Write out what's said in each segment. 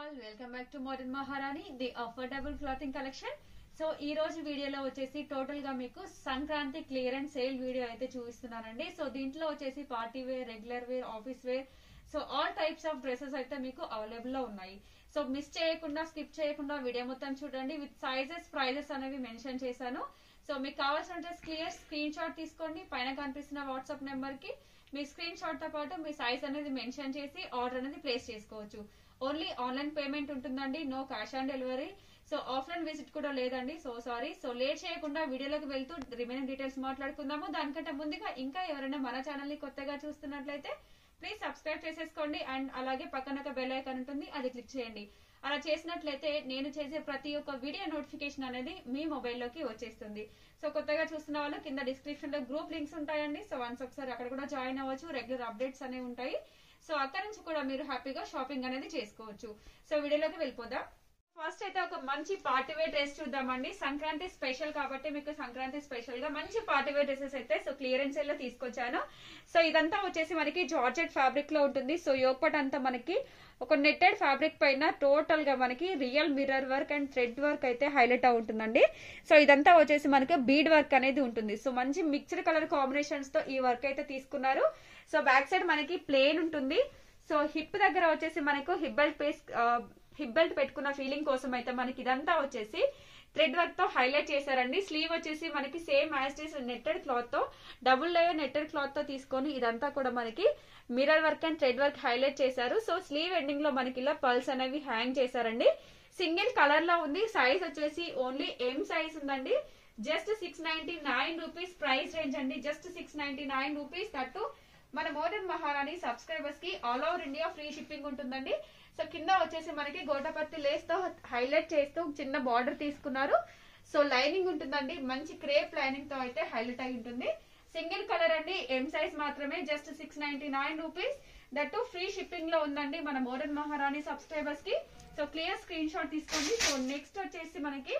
all welcome back to modern Maharani the affordable clothing collection so ఈ రోజు వీడియోలో వచ్చేసి టోటల్ గా మీకు సంక్రాంతి క్లియరెన్స్ సేల్ వీడియో అయితే చూపిస్తున్నానండి సో దీంట్లో వచ్చేసి party wear regular wear office wear so all types of dresses అయితే మీకు అవైలబుల్ లో ఉన్నాయి సో మిస్ చేయకుండా స్కిప్ చేయకుండా వీడియో మొత్తం చూడండి విత్ సైజెస్ ప్రైజెస్ అనేవి మెన్షన్ చేశాను సో మీకు కావాల్సిన డ్రెస్ క్లియర్ స్క్రీన్ షాట్ తీసుకోండి పైన కనిపిస్తున్న వాట్సాప్ నెంబర్ కి మీ స్క్రీన్ షాట్ తో పాటు మీ సైజ్ అనేది మెన్షన్ చేసి ఆర్డర్ అనేది ప్లేస్ చేసుకోవచ్చు ఓన్లీ ఆన్లైన్ పేమెంట్ ఉంటుందండి no cash on delivery so offline visit కూడా లేదండి సో సారీ సో లేట్ చేయకుండా వీడియోలోకి వెళ్తూ రిమైనింగ్ డీటెయిల్స్ మాట్లాడుకుందాము దానికంటే ముందుగా ఇంకా ఎవరైనా మన ఛానల్ ని కొత్తగా చూస్తున్నట్లయితే ప్లీజ్ సబ్స్క్రైబ్ చేసేసుకోండి అండ్ అలాగే పక్కన ఒక బెల్ ఐకాన్ ఉంటుంది అది క్లిక్ చేయండి అలా చేసినట్లయితే నేను చేసే ప్రతి ఒక్క వీడియో నోటిఫికేషన్ అనేది మీ మొబైల్లోకి వచ్చేస్తుంది సో కొత్తగా చూస్తున్న వాళ్ళు కింద డిస్క్రిప్షన్ లో గ్రూప్ లింక్స్ ఉంటాయండి సో వన్స్ ఒకసారి అక్కడ కూడా జాయిన్ అవ్వచ్చు రెగ్యులర్ అప్డేట్స్ అనేవి ఉంటాయి సో అక్కడ నుంచి కూడా మీరు హ్యాపీగా షాపింగ్ అనేది చేసుకోవచ్చు సో వీడియోలోకి వెళ్ళిపోదాం ఫస్ట్ అయితే ఒక మంచి పార్టీ వేర్ డ్రెస్ చూద్దామండి సంక్రాంతి స్పెషల్ కాబట్టి మీకు సంక్రాంతి స్పెషల్ గా మంచి పార్టీ వేర్ డ్రెస్సెస్ అయితే సో క్లియరెన్స్ లో తీసుకొచ్చాను సో ఇదంతా వచ్చేసి మనకి జార్జెట్ ఫ్యాబ్రిక్ లో ఉంటుంది సో యోపట్ అంతా మనకి ఒక నెట్టెడ్ ఫ్యాబ్రిక్ పైన టోటల్ గా మనకి real mirror work and thread work అయితే హైలైట్ అవుతుందండి సో ఇదంతా వచ్చేసి మనకి బీడ్ వర్క్ అనేది ఉంటుంది సో మంచి మిక్స్డ్ కలర్ కాంబినేషన్స్ తో ఈ వర్క్ అయితే తీసుకున్నారు సో బ్యాక్ సైడ్ మనకి ప్లేన్ ఉంటుంది సో హిప్ దగ్గర వచ్చేసి మనకు హిప్ బెల్ట్ పేస్ హిప్ బెల్ట్ పెట్టుకున్న ఫీలింగ్ కోసం అయితే మనకి ఇదంతా వచ్చేసి థ్రెడ్ వర్క్ తో హైలైట్ చేశారండి స్లీవ్ వచ్చేసి మనకి సేమ్ యాస్టీస్ నెట్టెడ్ క్లాత్ తో డబుల్ లేయర్ నెట్టెడ్ క్లాత్ తో తీసుకొని ఇదంతా కూడా మనకి mirror work and thread work highlight చేశారు సో స్లీవ్ ఎండింగ్ లో మనకి ఇలా పల్స్ అనేవి హ్యాంగ్ చేశారండి సింగిల్ కలర్ లో ఉంది సైజ్ వచ్చేసి ఓన్లీ ఎం సైజ్ ఉందండి just six ninety nine rupees price range అండి just six ninety nine rupees that మన మోడర్న్ మహారాణి సబ్స్క్రైబర్స్ కి all over India free shipping ఉంటుందండి సో కింద వచ్చేసి మనకి గోటపత్తి లేస్ తో హైలైట్ చేస్తూ చిన్న బార్డర్ తీసుకున్నారు సో లైనింగ్ ఉంటుందండి మంచి క్రేప్ లైనింగ్ తో అయితే హైలైట్ అయి ఉంటుంది సింగిల్ కలర్ అండి ఎం సైజ్ మాత్రమే just six ninety nine rupees that free shipping లో ఉందండి మన మోడర్న్ మహారాణి సబ్స్క్రైబర్స్ కి సో క్లియర్ స్క్రీన్ షాట్ తీసుకోండి సో నెక్స్ట్ వచ్చేసి మనకి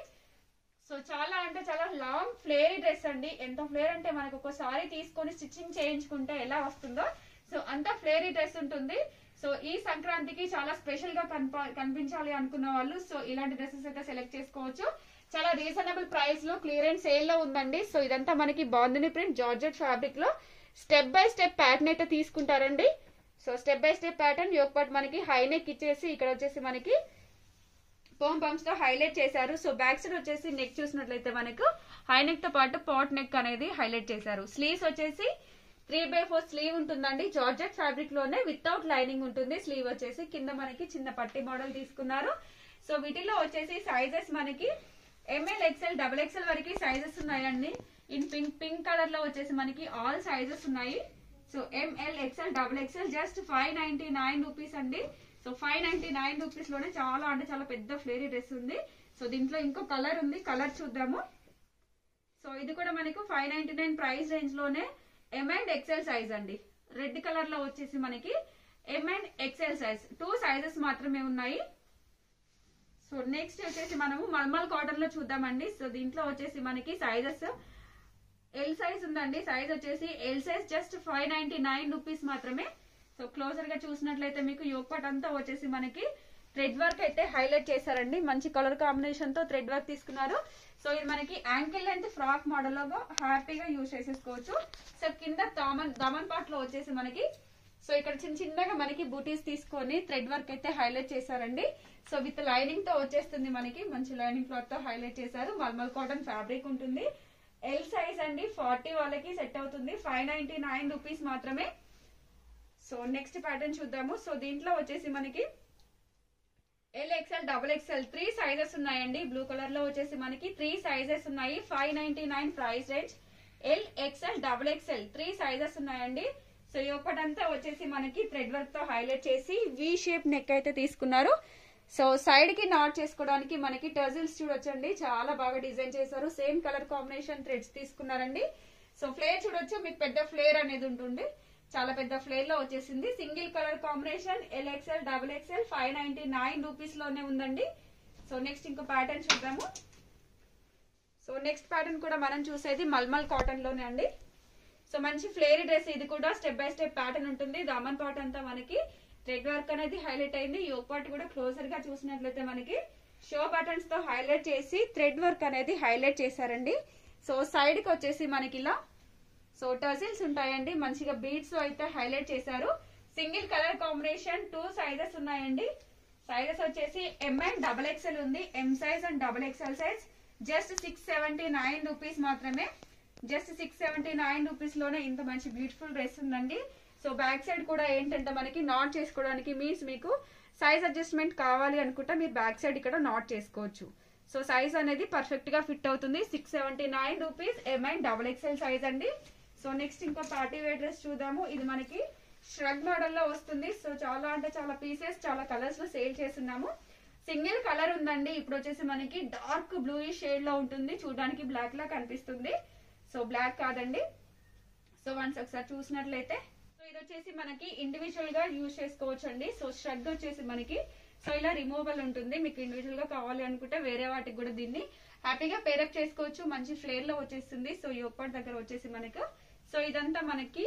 సో చాలా అంటే చాలా లాంగ్ ఫ్లేరీ డ్రెస్ అండి ఎంత ఫ్లేర్ అంటే మనకు ఒకసారి తీసుకొని స్టిచ్చింగ్ చేయించుకుంటే ఎలా వస్తుందో సో అంత ఫ్లేరీ డ్రెస్ ఉంటుంది సో ఈ సంక్రాంతికి చాలా స్పెషల్ గా కనిపించాలి అనుకున్న వాళ్ళు సో ఇలాంటి డ్రెస్సెస్ అయితే సెలెక్ట్ చేసుకోవచ్చు చాలా రీజనబుల్ ప్రైస్ లో క్లియరెన్స్ సేల్ లో ఉందండి సో ఇదంతా మనకి బాందిని ప్రింట్ జార్జెట్ ఫ్యాబ్రిక్ లో స్టెప్ బై స్టెప్ ప్యాటర్న్ అయితే తీసుకుంటారండి so step by step pattern యొక్క మనకి హై నెక్ ఇచ్చేసి ఇక్కడ వచ్చేసి మనకి పోమ్ పంప్స్ తో హైలైట్ చేశారు సో బ్యాక్ సైడ్ వచ్చేసి నెక్ చూసినట్లయితే మనకు హై నెక్ తో పాటు పాట్ నెక్ అనేది హైలైట్ చేశారు స్లీవ్స్ వచ్చేసి త్రీ బై ఫోర్ స్లీవ్ ఉంటుందండి జార్జెట్ ఫ్యాబ్రిక్ లోనే వితౌట్ లైనింగ్ ఉంటుంది స్లీవ్ వచ్చేసి కింద మనకి చిన్న పట్టి మోడల్ తీసుకున్నారు సో వీటిలో వచ్చేసి సైజెస్ మనకి ఎంఎల్ ఎక్స్ఎల్ డబుల్ ఎక్స్ఎల్ వరకు సైజెస్ ఉన్నాయండి ఇన్ పింక్ పింక్ కలర్ లో వచ్చేసి మనకి ఆల్ సైజెస్ ఉన్నాయి so M L XL double XL just five ninety nine rupees అండి so five ninety nine rupees లోనే చాలా అంటే చాలా పెద్ద ఫ్లేరీ డ్రెస్ ఉంది సో దీంట్లో ఇంకో కలర్ ఉంది కలర్ చూద్దాము సో ఇది కూడా మనకు five ninety nine price range లోనే ఎం అండ్ ఎక్సెల్ సైజ్ అండి రెడ్ కలర్ లో వచ్చేసి మనకి M and XL size two sizes మాత్రమే ఉన్నాయి సో నెక్స్ట్ వచ్చేసి మనము మల్మల్ కాటన్ లో చూద్దామండి సో దీంట్లో వచ్చేసి మనకి సైజెస్ ఎల్ సైజ్ ఉందండి సైజ్ వచ్చేసి L size just five ninety nine rupees మాత్రమే సో క్లోజర్ గా చూసినట్లయితే మీకు యోగపాట్ అంతా వచ్చేసి మనకి థ్రెడ్ వర్క్ అయితే హైలైట్ చేశారండి మంచి కలర్ కాంబినేషన్ తో థ్రెడ్ వర్క్ తీసుకున్నారు సో ఇది మనకి యాంకిల్ లెంత్ ఫ్రాక్ మోడల్ లో హ్యాపీగా యూజ్ చేసేసుకోవచ్చు సో కింద దామన్ దామన్ పార్ట్ లో వచ్చేసి మనకి సో ఇక్కడ చిన్న చిన్నగా మనకి బూటీస్ తీసుకొని థ్రెడ్ వర్క్ అయితే హైలైట్ చేశారండి సో విత్ లైనింగ్ తో వచ్చేస్తుంది మనకి మంచి లైనింగ్ క్లాత్ తో హైలైట్ చేశారు మల్మల్ కాటన్ ఫ్యాబ్రిక్ ఉంటుంది ఎల్ సైజ్ అండి ఫార్టీ వాళ్ళకి సెట్ అవుతుంది ఫైవ్ నైన్టీ నైన్ రూపీస్ మాత్రమే సో నెక్స్ట్ ప్యాటర్న్ చూద్దాము సో దీంట్లో వచ్చేసి మనకి L XL double XL three sizes ఉన్నాయండి బ్లూ కలర్ లో వచ్చేసి మనకి త్రీ సైజెస్ ఉన్నాయి five ninety nine price range L XL double XL three sizes ఉన్నాయండి సో ఒకటంతా వచ్చేసి మనకి థ్రెడ్ వర్క్ తో హైలైట్ చేసి వి షేప్ నెక్ అయితే తీసుకున్నారు సో సైడ్ కి నాట్ చేసుకోవడానికి మనకి టజిల్స్ చూడొచ్చండి చాలా బాగా డిజైన్ చేశారు సేమ్ కలర్ కాంబినేషన్ థ్రెడ్స్ తీసుకున్నారండి సో ఫ్లేర్ చూడొచ్చు మీకు పెద్ద ఫ్లేర్ అనేది ఉంటుంది చాలా పెద్ద ఫ్లేర్ లో వచ్చేసింది single colour combination L XL double XL five ninety nine rupees లోనే ఉందండి సో నెక్స్ట్ ఇంకో ప్యాటర్న్ చూద్దాము సో నెక్స్ట్ ప్యాటర్న్ కూడా మనం చూసేది మల్మల్ కాటన్ లోనే అండి సో మంచి ఫ్లేరీ డ్రెస్ ఇది కూడా స్టెప్ బై స్టెప్ ప్యాటర్న్ ఉంటుంది దామన్ పాట్ అంతా మనకి థ్రెడ్ వర్క్ అనేది హైలైట్ అయింది యోగ్ పార్ట్ కూడా క్లోజర్ గా చూసినట్లయితే మనకి షో బటన్స్ తో హైలైట్ చేసి థ్రెడ్ వర్క్ అనేది హైలైట్ చేశారండి సో సైడ్ కి వచ్చేసి మనకి ఇలా సో టజిల్స్ ఉంటాయండి మంచిగా బీడ్స్ అయితే హైలైట్ చేశారు single colour combination two sizes ఉన్నాయండి సైజెస్ వచ్చేసి ఎం అండ్ డబల్ ఎక్స్ఎల్ ఉంది M size and double XL size just six seventy nine rupees మాత్రమే just six seventy nine rupees లోనే ఇంత మంచి బ్యూటిఫుల్ డ్రెస్ ఉందండి సో బ్యాక్ సైడ్ కూడా ఏంటంటే మనకి నాట్ చేసుకోవడానికి మీన్స్ మీకు సైజ్ అడ్జస్ట్మెంట్ కావాలి అనుకుంటే మీరు బ్యాక్ సైడ్ ఇక్కడ నాట్ చేసుకోవచ్చు సో సైజ్ అనేది పర్ఫెక్ట్ గా ఫిట్ అవుతుంది six seventy nine rupees M and double XL size అండి సో నెక్స్ట్ ఇంకో పార్టీ వేర్ డ్రెస్ చూద్దాము ఇది మనకి ష్రగ్ మోడల్ లో వస్తుంది సో చాలా అంటే చాలా పీసెస్ చాలా కలర్స్ లో సేల్ చేస్తున్నాము సింగిల్ కలర్ ఉందండి ఇప్పుడు వచ్చేసి మనకి డార్క్ బ్లూ షేడ్ లో ఉంటుంది చూడడానికి బ్లాక్ లా కనిపిస్తుంది సో బ్లాక్ కాదండి సో వన్స్ ఒకసారి చూసినట్లయితే సో ఇది వచ్చేసి మనకి ఇండివిజువల్ గా యూజ్ చేసుకోవచ్చు అండి సో ష్రగ్ వచ్చేసి మనకి సో ఇలా రిమూవబుల్ ఉంటుంది మీకు ఇండివిజువల్ గా కావాలి అనుకుంటే వేరే వాటికి కూడా దీన్ని హ్యాపీగా పేరప్ చేసుకోవచ్చు మంచి ఫ్లేర్ లో వచ్చేస్తుంది సో యోపాట్ దగ్గర వచ్చేసి మనకు సో ఇదంతా మనకి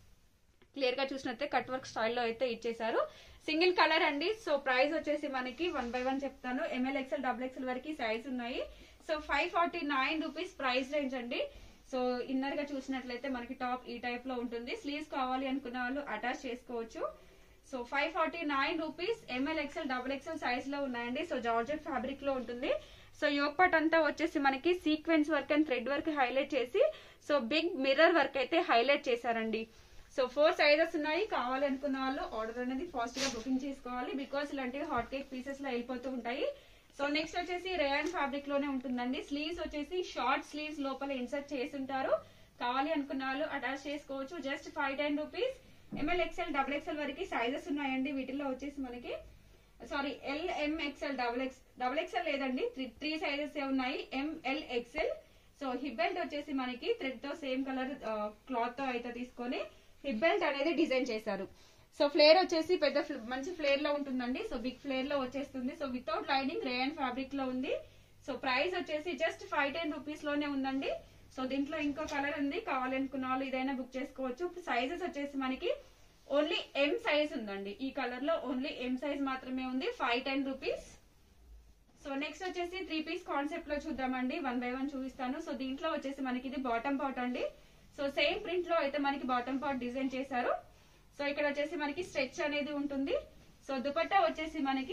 క్లియర్ గా చూసినట్టే కట్ వర్క్ స్టైల్లో అయితే ఇచ్చేసారు సింగిల్ కలర్ అండి సో ప్రైస్ వచ్చేసి మనకి వన్ బై వన్ చెప్తాను ఎంఎల్ ఎక్స్ఎల్ డబుల్ ఎక్స్ఎల్ వరకు సైజ్ ఉన్నాయి so five forty nine rupees price range అండి సో ఇన్నర్ గా చూసినట్లయితే మనకి టాప్ ఈ టైప్ లో ఉంటుంది స్లీవ్స్ కావాలి అనుకున్న వాళ్ళు అటాచ్ చేసుకోవచ్చు so five forty nine rupees M L XL double XL size లో ఉన్నాయండి సో జార్జెట్ ఫ్యాబ్రిక్ లో ఉంటుంది సో యోగపాట్ అంతా వచ్చేసి మనకి sequence work and thread work highlight చేసి సో బిగ్ మిర్రర్ వర్క్ అయితే హైలైట్ చేశారండి సో ఫోర్ సైజెస్ ఉన్నాయి కావాలి అనుకున్న వాళ్ళు ఆర్డర్ అనేది ఫాస్ట్ గా బుకింగ్ చేసుకోవాలి బికాస్ ఇలాంటివి హాట్ కేక్ పీసెస్ లో వెళ్ళిపోతూ ఉంటాయి సో నెక్స్ట్ వచ్చేసి రేయన్ ఫ్యాబ్రిక్ లోనే ఉంటుందండి స్లీవ్స్ వచ్చేసి షార్ట్ స్లీవ్స్ లోపల ఇన్సర్ట్ చేసి ఉంటారు కావాలి అనుకున్న వాళ్ళు అటాచ్ చేసుకోవచ్చు just five ten rupees M L XL double XL వరకు సైజెస్ ఉన్నాయండి వీటిల్లో వచ్చేసి మనకి sorry L M XL double X double XL లేదండి త్రీ త్రీ సైజెస్ ఉన్నాయి M L XL so hip belt వచ్చేసి మనకి థ్రెడ్ తో సేమ్ కలర్ క్లాత్ తో అయితే తీసుకొని హిప్ బెల్ట్ అనేది డిజైన్ చేశారు సో ఫ్లేర్ వచ్చేసి పెద్ద ఫ్ల- మంచి ఫ్లేర్ లో ఉంటుందండి సో బిగ్ ఫ్లేర్ లో వచ్చేస్తుంది so without lining rayon fabric లో ఉంది సో ప్రైస్ వచ్చేసి జస్ట్ ఫైవ్ టెన్ రూపీస్ లోనే ఉందండి సో దీంట్లో ఇంకో కలర్ ఉంది కావాలనుకున్న వాళ్ళు ఇదైనా బుక్ చేసుకోవచ్చు సైజెస్ వచ్చేసి మనకి ఓన్లీ ఎం సైజ్ ఉందండి ఈ కలర్ లో ఓన్లీ ఎం సైజ్ మాత్రమే ఉంది five ten rupees so next వచ్చేసి త్రీ పీస్ కాన్సెప్ట్ లో చూద్దామండి వన్ బై వన్ చూపిస్తాను సో దీంట్లో వచ్చేసి మనకి ఇది బాటమ్ పార్ట్ అండి సో సేమ్ ప్రింట్ లో అయితే మనకి బాటమ్ పార్ట్ డిజైన్ చేశారు సో ఇక్కడ వచ్చేసి మనకి స్ట్రెచ్ అనేది ఉంటుంది సో దుపట్టా వచ్చేసి మనకి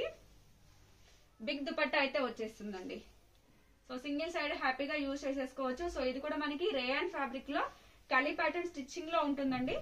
బిగ్ దుపట్టా అయితే వచ్చేస్తుందండి సో సింగిల్ సైడ్ హ్యాపీగా యూజ్ చేసేసుకోవచ్చు సో ఇది కూడా మనకి రేయాన్ ఫ్యాబ్రిక్ లో కలీ ప్యాటర్న్ స్టిచ్చింగ్ లో ఉంటుందండి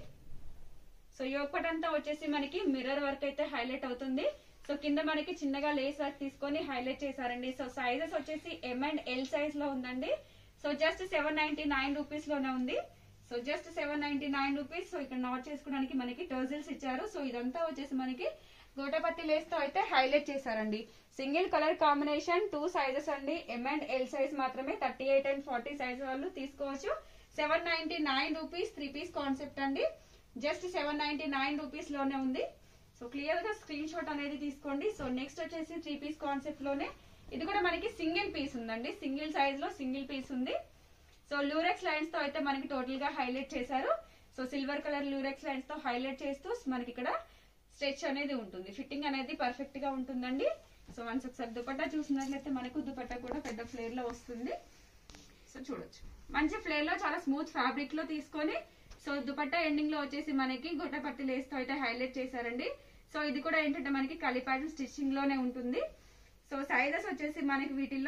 సో యోగపట్ అంతా వచ్చేసి మనకి మిర్రర్ వర్క్ అయితే హైలైట్ అవుతుంది సో కింద మనకి చిన్నగా లేస్ వర్క్ తీసుకొని హైలైట్ చేశారండి సో సైజెస్ వచ్చేసి ఎం అండ్ ఎల్ సైజ్ లో ఉందండి so just seven ninety nine rupees లోనే ఉంది so just seven ninety nine rupees so ఇక్కడ నాట్ చేసుకోవడానికి మనకి టర్జిల్స్ ఇచ్చారు సో ఇదంతా వచ్చేసి మనకి గోటపత్తి లేస్ తో అయితే హైలైట్ చేశారండి single colour combination two sizes అండి ఎం అండ్ ఎల్ సైజ్ మాత్రమే thirty eight and forty size వాళ్ళు తీసుకోవచ్చు seven ninety nine rupees three piece concept అండి just seven ninety nine rupees లోనే ఉంది సో క్లియర్ గా స్క్రీన్ షాట్ అనేది తీసుకోండి సో నెక్స్ట్ వచ్చేసి త్రీ పీస్ కాన్సెప్ట్ లోనే ఇది కూడా మనకి సింగిల్ పీస్ ఉందండి సింగిల్ సైజ్ లో సింగిల్ పీస్ ఉంది సో లూరెక్స్ లైన్స్ తో అయితే మనకి టోటల్ గా హైలైట్ చేశారు so silver colour lurex lines తో హైలైట్ చేస్తూ మనకి ఇక్కడ స్ట్రెచ్ అనేది ఉంటుంది ఫిట్టింగ్ అనేది పర్ఫెక్ట్ గా ఉంటుందండి సో వన్స్ ఒకసారి దుపట్టా చూసినట్లయితే మనకు దుపట్టా కూడా పెద్ద ఫ్లేర్ లో వస్తుంది సో చూడొచ్చు మంచి ఫ్లేర్ లో చాలా స్మూత్ ఫ్యాబ్రిక్ లో తీసుకొని సో దుపట్టా ఎండింగ్ లో వచ్చేసి మనకి గుట్టపట్టి లేస్ తో అయితే హైలైట్ చేశారండి సో ఇది కూడా ఏంటంటే మనకి కలిపాటు స్టిచ్చింగ్ లోనే ఉంటుంది సో సైజెస్ వచ్చేసి మనకి వీటిల్లో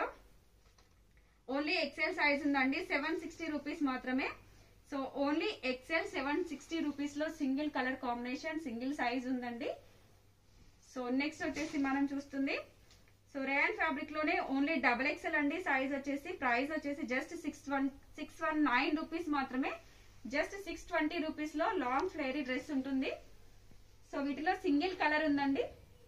ఓన్లీ ఎక్సెల్ సైజ్ ఉందండి సెవెన్ సిక్స్టీ రూపీస్ మాత్రమే so only XL seven sixty rupees లో single colour combination single size ఉందండి సో నెక్స్ట్ వచ్చేసి మనం చూస్తుంది సో రేయన్ ఫ్యాబ్రిక్ లోనే ఓన్లీ డబల్ ఎక్సెల్ అండి సైజ్ వచ్చేసి ప్రైస్ వచ్చేసి just six one six one nine rupees మాత్రమే జస్ట్ సిక్స్ ట్వంటీ రూపీస్ లో లాంగ్ ఫ్లేరీ డ్రెస్ ఉంటుంది సో వీటిలో సింగిల్ కలర్ ఉందండి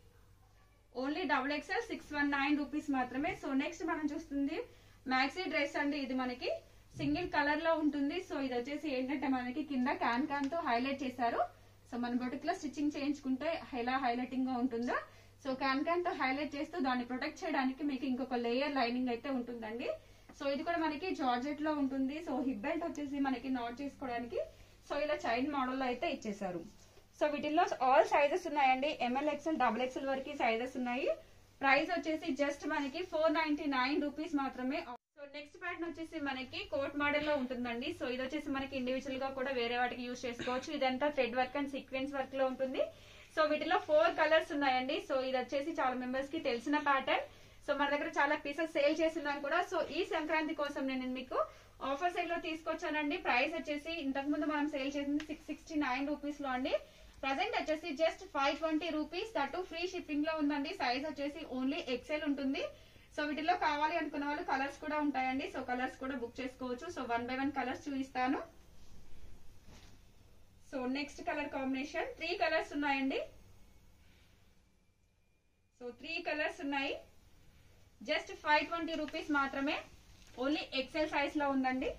only double XL six one nine rupees మాత్రమే సో నెక్స్ట్ మనం చూస్తుంది మ్యాక్సీ డ్రెస్ అండి ఇది మనకి సింగిల్ కలర్ లో ఉంటుంది సో ఇది వచ్చేసి ఏంటంటే మనకి కింద క్యాన్ క్యాన్ తో హైలైట్ చేశారు సో మన బొటిక్ లో స్టిచ్చింగ్ చేయించుకుంటే ఎలా హైలైటింగ్ గా ఉంటుందో సో క్యాన్ క్యాన్ తో హైలైట్ చేస్తూ దాన్ని ప్రొటెక్ట్ చేయడానికి మీకు ఇంకొక లేయర్ లైనింగ్ అయితే ఉంటుందండి సో ఇది కూడా మనకి జార్జెట్ లో ఉంటుంది సో హిప్ బెల్ట్ వచ్చేసి మనకి నాట్ చేసుకోవడానికి సో ఇలా చైన్ మోడల్ లో అయితే ఇచ్చేసారు సో వీటిల్లో ఆల్ సైజెస్ ఉన్నాయండి ఎంఎల్ ఎక్స్ఎల్ డబుల్ ఎక్స్ఎల్ వరకు సైజెస్ ఉన్నాయి ప్రైస్ వచ్చేసి జస్ట్ మనకి ఫోర్ నైన్టీ నైన్ రూపీస్ మాత్రమే సో నెక్స్ట్ ప్యాటర్న్ వచ్చేసి మనకి కోట్ మోడల్ లో ఉంటుందండి సో ఇది వచ్చేసి మనకి ఇండివిజువల్ గా కూడా వేరే వాటికి యూజ్ చేసుకోవచ్చు ఇదంతా thread work and sequence work లో ఉంటుంది సో వీటిలో ఫోర్ కలర్స్ ఉన్నాయండి సో ఇది వచ్చేసి చాలా మెంబర్స్ కి తెలిసిన ప్యాటర్న్ సో మన దగ్గర చాలా పీసెస్ సేల్ చేస్తున్నాం కూడా సో ఈ సంక్రాంతి కోసం నేను మీకు ఆఫర్ సైడ్ లో తీసుకొచ్చానండి ప్రైస్ వచ్చేసి ఇంతకు ముందు మనం సేల్ చేసింది సిక్స్ సిక్స్టీ నైన్ రూపీస్ లో అండి ప్రజెంట్ వచ్చేసి just five twenty rupees that free shipping లో ఉందండి సైజ్ వచ్చేసి ఓన్లీ ఎక్సెల్ ఉంటుంది సో వీటిలో కావాలి అనుకున్న వాళ్ళు కలర్స్ కూడా ఉంటాయండి సో కలర్స్ కూడా బుక్ చేసుకోవచ్చు so one by one colours చూపిస్తాను so next colour combination three colours ఉన్నాయండి సో త్రీ కలర్స్ ఉన్నాయి జస్ట్ ఫైవ్ ట్వంటీ రూపీస్ మాత్రమే ఓన్లీ ఎక్సెల్ సైజ్ లో ఉందండి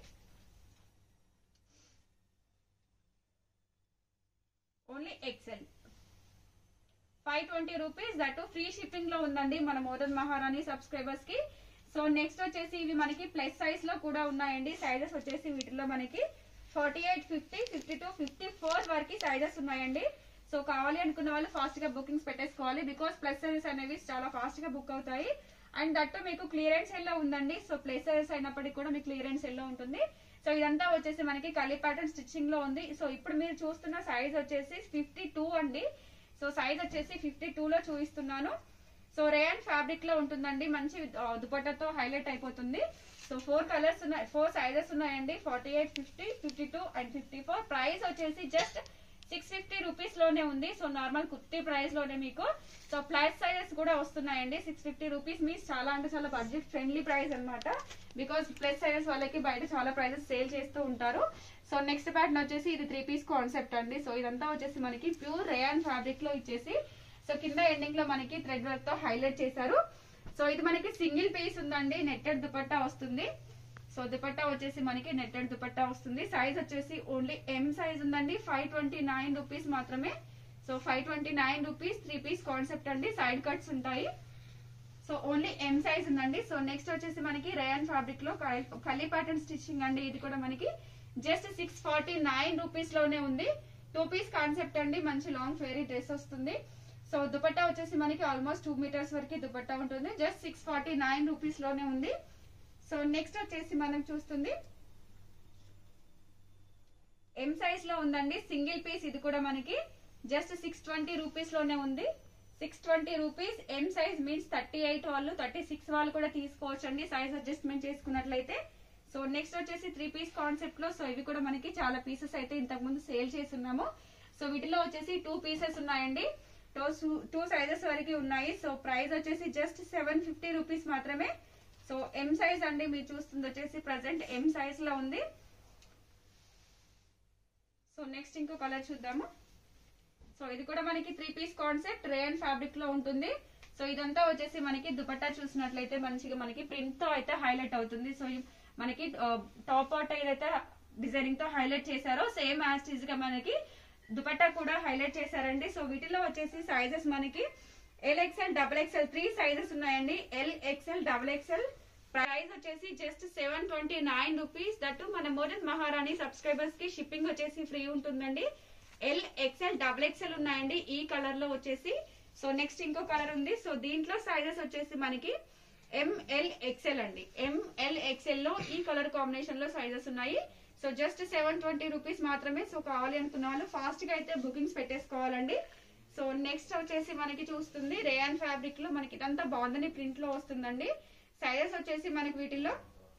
only XL five twenty rupees that free shipping లో ఉందండి మన మోదన్ మహారాణి సబ్స్క్రైబర్స్ కి సో నెక్స్ట్ వచ్చేసి ఇవి మనకి ప్లస్ సైజ్ లో కూడా ఉన్నాయండి సైజెస్ వచ్చేసి వీటిలో మనకి forty eight fifty fifty two fifty four వరకు సైజెస్ ఉన్నాయండి సో కావాలి అనుకున్న వాళ్ళు ఫాస్ట్ గా బుకింగ్స్ పెట్టేసుకోవాలి బికాస్ ప్లస్ సైజెస్ అనేవి చాలా ఫాస్ట్ గా బుక్ అవుతాయి అండ్ దట్టు మీకు క్లియరెన్స్ ఎల్లో ఉందండి సో ప్లస్ సైజెస్ అయినప్పటికీ కూడా మీకు క్లియరెన్స్ ఎల్లో ఉంటుంది సో ఇదంతా వచ్చేసి మనకి కలీ ప్యాటర్న్ స్టిచ్చింగ్ లో ఉంది సో ఇప్పుడు మీరు చూస్తున్న సైజ్ వచ్చేసి ఫిఫ్టీ టూ అండి సో సైజ్ వచ్చేసి ఫిఫ్టీ టూ లో చూపిస్తున్నాను సో రేయన్ ఫ్యాబ్రిక్ లో ఉంటుందండి మంచి ఆ, దుపట్టాతో హైలైట్ అయిపోతుంది సో ఫోర్ కలర్స్ ఉన్నాయి ఫోర్ సైజెస్ ఉన్నాయండి forty eight fifty fifty two and fifty four price వచ్చేసి జస్ట్ సిక్స్ ఫిఫ్టీ రూపీస్ లోనే ఉంది సో నార్మల్ కుర్తీ ప్రైస్ లోనే మీకు సో ప్లస్ సైజెస్ కూడా వస్తున్నాయండి సిక్స్ ఫిఫ్టీ రూపీస్ మీన్స్ చాలా అంటే చాలా బడ్జెట్ ఫ్రెండ్లీ ప్రైస్ అన్నమాట బికాస్ ప్లస్ సైజెస్ వాళ్ళకి బయట చాలా ప్రైజెస్ సేల్ చేస్తూ ఉంటారు సో నెక్స్ట్ ప్యాటర్న్ వచ్చేసి ఇది త్రీ పీస్ కాన్సెప్ట్ అండి సో ఇదంతా వచ్చేసి మనకి ప్యూర్ రేయాన్ ఫ్యాబ్రిక్ లో ఇచ్చేసి సో కింద ఎండింగ్ లో మనకి థ్రెడ్ వర్క్ తో హైలైట్ చేశారు సో ఇది మనకి సింగిల్ పీస్ ఉందండి నెట్టెడ్ దుపట్టా వస్తుంది సో దుపట్టా వచ్చేసి మనకి నెట్టెడ్ దుపట్టా వస్తుంది సైజ్ వచ్చేసి ఓన్లీ ఎం సైజ్ ఉందండి ఫైవ్ ట్వంటీ నైన్ రూపీస్ మాత్రమే so five twenty nine rupees three piece concept అండి సైడ్ కట్స్ ఉంటాయి సో ఓన్లీ ఎం సైజ్ ఉందండి సో నెక్స్ట్ వచ్చేసి మనకి రేయన్ ఫ్యాబ్రిక్ లో కలీ ప్యాటర్న్ స్టిచ్చింగ్ అండి ఇది కూడా మనకి just six forty nine rupees లోనే ఉంది టూ పీస్ కాన్సెప్ట్ అండి మంచి లాంగ్ ఫేరీ డ్రెస్ వస్తుంది సో దుపట్టా వచ్చేసి మనకి ఆల్మోస్ట్ టూ మీటర్స్ వరకు దుపట్టా ఉంటుంది just six forty nine rupees లోనే ఉంది సో నెక్స్ట్ వచ్చేసి మనం చూస్తుంది ఎం సైజ్ లో ఉందండి సింగిల్ పీస్ ఇది కూడా మనకి జస్ట్ సిక్స్ ట్వంటీ రూపీస్ లోనే ఉంది six twenty rupees M size means thirty eight వాళ్ళు థర్టీ సిక్స్ వాళ్ళు కూడా తీసుకోవచ్చు అండి సైజ్ అడ్జస్ట్మెంట్ చేసుకున్నట్లయితే సో నెక్స్ట్ వచ్చేసి త్రీ పీస్ కాన్సెప్ట్ లో సో ఇవి కూడా మనకి చాలా పీసెస్ అయితే ఇంతకు ముందు సేల్ చేస్తున్నాము సో వీటిలో వచ్చేసి టూ పీసెస్ ఉన్నాయండి టూ సైజెస్ వరకు ఉన్నాయి సో ప్రైస్ వచ్చేసి జస్ట్ సెవెన్ ఫిఫ్టీ రూపీస్ మాత్రమే సో ఎం సైజ్ అండి మీరు చూస్తుంది వచ్చేసి ప్రజెంట్ ఎం సైజ్ లో ఉంది సో నెక్స్ట్ ఇంకో కలర్ చూద్దాము సో ఇది కూడా మనకి three piece concept rayon fabric లో ఉంటుంది సో ఇదంతా వచ్చేసి మనకి దుపట్టా చూసినట్లయితే మంచిగా మనకి ప్రింట్ తో అయితే హైలైట్ అవుతుంది సో ఈ- మనకి టాప్ పార్ట్ ఏదైతే డిజైనింగ్ తో హైలైట్ చేశారో సేమ్ యాజ్ గా మనకి దుపట్టా కూడా హైలైట్ చేశారండి సో వీటిలో వచ్చేసి సైజెస్ మనకి L XL double XL three sizes ఉన్నాయండి L XL double XL price వచ్చేసి just seven twenty nine rupees that మన మోడల్ మహారాణి సబ్స్క్రైబర్స్ కి షిప్పింగ్ వచ్చేసి ఫ్రీ ఉంటుందండి ఎల్ ఎక్స్ఎల్ డబుల్ ఎక్స్ఎల్ ఉన్నాయండి ఈ కలర్ లో వచ్చేసి సో నెక్స్ట్ ఇంకో కలర్ ఉంది సో దీంట్లో సైజెస్ వచ్చేసి మనకి ఎంఎల్ ఎక్స్ఎల్ అండి ఎంఎల్ ఎక్స్ఎల్ లో ఈ కలర్ కాంబినేషన్ లో సైజెస్ ఉన్నాయి so just seven twenty rupees మాత్రమే సో కావాలి అనుకున్న వాళ్ళు ఫాస్ట్ గా అయితే బుకింగ్స్ పెట్టేసుకోవాలండి సో నెక్స్ట్ వచ్చేసి మనకి చూస్తుంది రేయాన్ ఫ్యాబ్రిక్ లో మనకి ఇదంతా బాగుందని ప్రింట్ లో వస్తుందండి సైజెస్ వచ్చేసి మనకి వీటిల్లో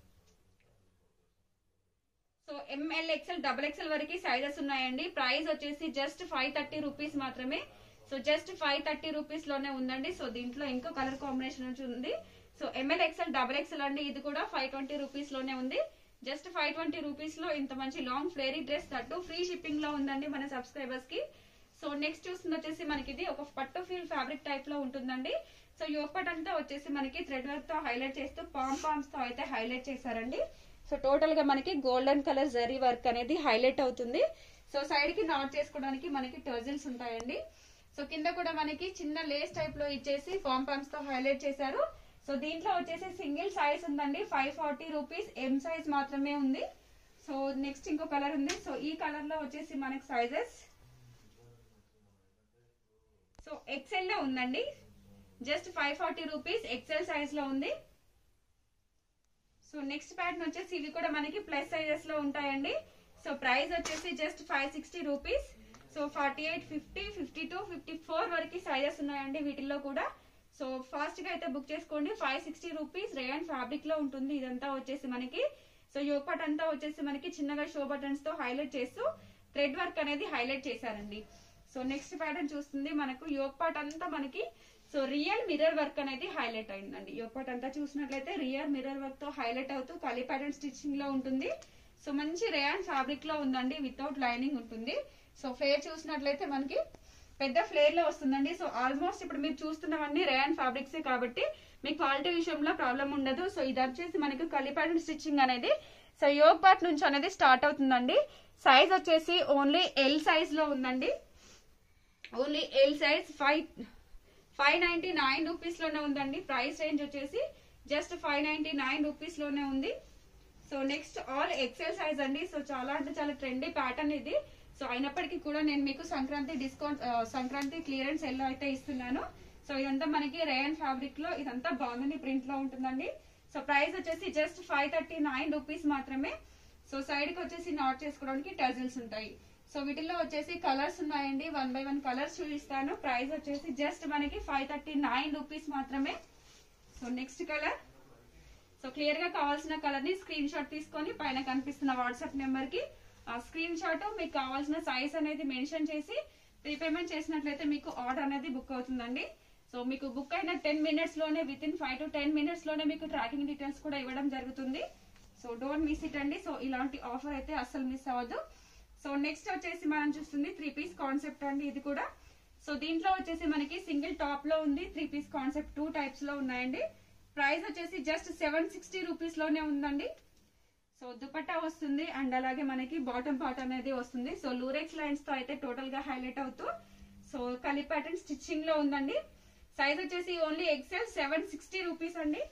so M L XL double XL వరకు సైజెస్ ఉన్నాయండి ప్రైస్ వచ్చేసి జస్ట్ ఫైవ్ థర్టీ రూపీస్ మాత్రమే so just five thirty rupees లోనే ఉందండి సో దీంట్లో ఇంకో కలర్ కాంబినేషన్ ఉంది so M L XL double XL అండి ఇది కూడా ఫైవ్ ట్వంటీ రూపీస్ లోనే ఉంది జస్ట్ ఫైవ్ ట్వంటీ రూపీస్ లో ఇంత మంచి long flary dress that free shipping లో ఉందండి మన సబ్స్క్రైబర్స్ కి సో నెక్స్ట్ చూస్తుంది వచ్చేసి మనకి ఇది ఒక పట్టు ఫీల్ ఫ్యాబ్రిక్ టైప్ లో ఉంటుందండి సో యోపట్ అంతా వచ్చేసి మనకి థ్రెడ్ వర్క్ తో హైలైట్ చేస్తూ పామ్ పామ్స్ తో అయితే హైలైట్ చేశారండి సో టోటల్ గా మనకి గోల్డెన్ కలర్ జరీ వర్క్ అనేది హైలైట్ అవుతుంది సో సైడ్ కి నాట్ చేసుకోవడానికి మనకి టర్జిల్స్ ఉంటాయండి సో కింద కూడా మనకి చిన్న లేస్ టైప్ లో ఇచ్చేసి పామ్ పామ్స్ తో హైలైట్ చేశారు సో దీంట్లో వచ్చేసి సింగిల్ సైజ్ ఉందండి five forty rupees M size మాత్రమే ఉంది సో నెక్స్ట్ ఇంకో కలర్ ఉంది సో ఈ కలర్ లో వచ్చేసి మనకి సైజెస్ సో ఎక్సెల్ లో ఉందండి just five forty rupees XL size లో ఉంది సో నెక్స్ట్ ప్యాటర్న్ వచ్చేసి ఇవి కూడా మనకి ప్లస్ సైజెస్ లో ఉంటాయండి సో ప్రైస్ వచ్చేసి just five sixty rupees so forty eight fifty fifty two fifty four వరకు సైజెస్ ఉన్నాయండి వీటిల్లో కూడా సో ఫాస్ట్ గా అయితే బుక్ చేసుకోండి five sixty rupees rayon fabric లో ఉంటుంది ఇదంతా వచ్చేసి మనకి సో యోగపాట్ అంతా వచ్చేసి మనకి చిన్నగా షో బటన్స్ తో హైలైట్ చేస్తూ థ్రెడ్ వర్క్ అనేది హైలైట్ చేశారండి సో నెక్స్ట్ ప్యాటర్న్ చూస్తుంది మనకు యోగపాట్ అంతా మనకి సో రియల్ మిర్రర్ వర్క్ అనేది హైలైట్ అయిందండి యోగపాట్ అంతా చూసినట్లయితే రియల్ మిర్రర్ వర్క్ తో హైలైట్ అవుతూ కలీ ప్యాటర్న్ స్టిచ్చింగ్ లో ఉంటుంది సో మంచి రేయాన్ ఫ్యాబ్రిక్ లో ఉందండి వితౌట్ లైనింగ్ ఉంటుంది సో ఫ్లేర్ చూసినట్లయితే మనకి పెద్ద ఫ్లేర్ లో వస్తుందండి సో ఆల్మోస్ట్ ఇప్పుడు మీరు చూస్తున్నవన్నీ రేయాన్ ఫ్యాబ్రిక్స్ కాబట్టి మీ క్వాలిటీ విషయంలో ప్రాబ్లం ఉండదు సో ఇది వచ్చేసి మనకి కలి ప్యాటర్న్ స్టిచ్చింగ్ అనేది సో యోగ్ పార్ట్ నుంచి అనేది స్టార్ట్ అవుతుందండి సైజ్ వచ్చేసి ఓన్లీ ఎల్ సైజ్ లో ఉందండి only L size five five ninety nine rupees లోనే ఉందండి ప్రైస్ రేంజ్ వచ్చేసి just five ninety nine rupees లోనే ఉంది so next all XL size అండి సో చాలా అంటే చాలా ట్రెండీ ప్యాటర్న్ ఇది సో అయినప్పటికీ కూడా నేను మీకు సంక్రాంతి డిస్కౌంట్ ఆ, సంక్రాంతి క్లియరెన్స్ ఎల్లో అయితే ఇస్తున్నాను సో ఇదంతా మనకి రేయన్ ఫ్యాబ్రిక్ లో ఇదంతా బాగుంది ప్రింట్ లో ఉంటుందండి సో ప్రైస్ వచ్చేసి just five thirty nine rupees మాత్రమే సో సైడ్ కి వచ్చేసి నాట్ చేసుకోవడానికి టజిల్స్ ఉంటాయి సో వీటిల్లో వచ్చేసి కలర్స్ ఉన్నాయండి వన్ బై వన్ కలర్స్ చూపిస్తాను ప్రైస్ వచ్చేసి జస్ట్ మనకి ఫైవ్ థర్టీ నైన్ రూపీస్ మాత్రమే so next colour so clear గా కావాల్సిన కలర్ ని స్క్రీన్ షాట్ తీసుకొని పైన కనిపిస్తున్న వాట్సాప్ నెంబర్ కి ఆ స్క్రీన్ షాట్ మీకు కావాల్సిన సైజ్ అనేది మెన్షన్ చేసి ప్రీపేమెంట్ చేసినట్లయితే మీకు ఆర్డర్ అనేది బుక్ అవుతుందండి సో మీకు బుక్ అయిన టెన్ మినిట్స్ లోనే within five to ten minutes లోనే మీకు ట్రాకింగ్ డీటెయిల్స్ కూడా ఇవ్వడం జరుగుతుంది సో డోంట్ మిస్ ఇట్ అండి సో ఇలాంటి ఆఫర్ అయితే అస్సలు మిస్ అవ్వద్దు సో నెక్స్ట్ వచ్చేసి మనం చూస్తుంది త్రీ పీస్ కాన్సెప్ట్ అండి ఇది కూడా సో దీంట్లో వచ్చేసి మనకి సింగిల్ టాప్ లో ఉంది three piece concept two types లో ఉన్నాయండి ప్రైస్ వచ్చేసి జస్ట్ సెవెన్ సిక్స్టీ రూపీస్ లోనే ఉందండి సో దుపట్టా వస్తుంది అండ్ అలాగే మనకి బాటమ్ పార్ట్ అనేది వస్తుంది సో లూరెక్స్ లైన్స్ తో అయితే టోటల్ గా హైలైట్ అవుతూ సో కలి ప్యాటర్న్ స్టిచ్చింగ్ లో ఉందండి సైజ్ వచ్చేసి only XL seven sixty rupees అండి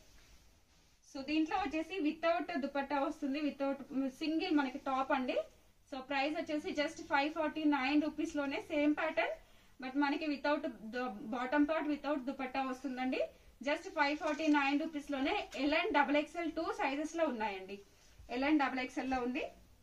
సో దీంట్లో వచ్చేసి వితౌట్ దుపట్టా వస్తుంది వితౌట్ సింగిల్ మనకి టాప్ అండి సో ప్రైస్ వచ్చేసి just five forty nine rupees లోనే సేమ్ ప్యాటర్న్ బట్ మనకి without bottom part without dupatta వస్తుందండి just five forty nine rupees లోనే L and double XL two sizes లో ఉన్నాయండి ఎల్ అండ్ డబుల్ ఎక్స్ఎల్ లో ఉంది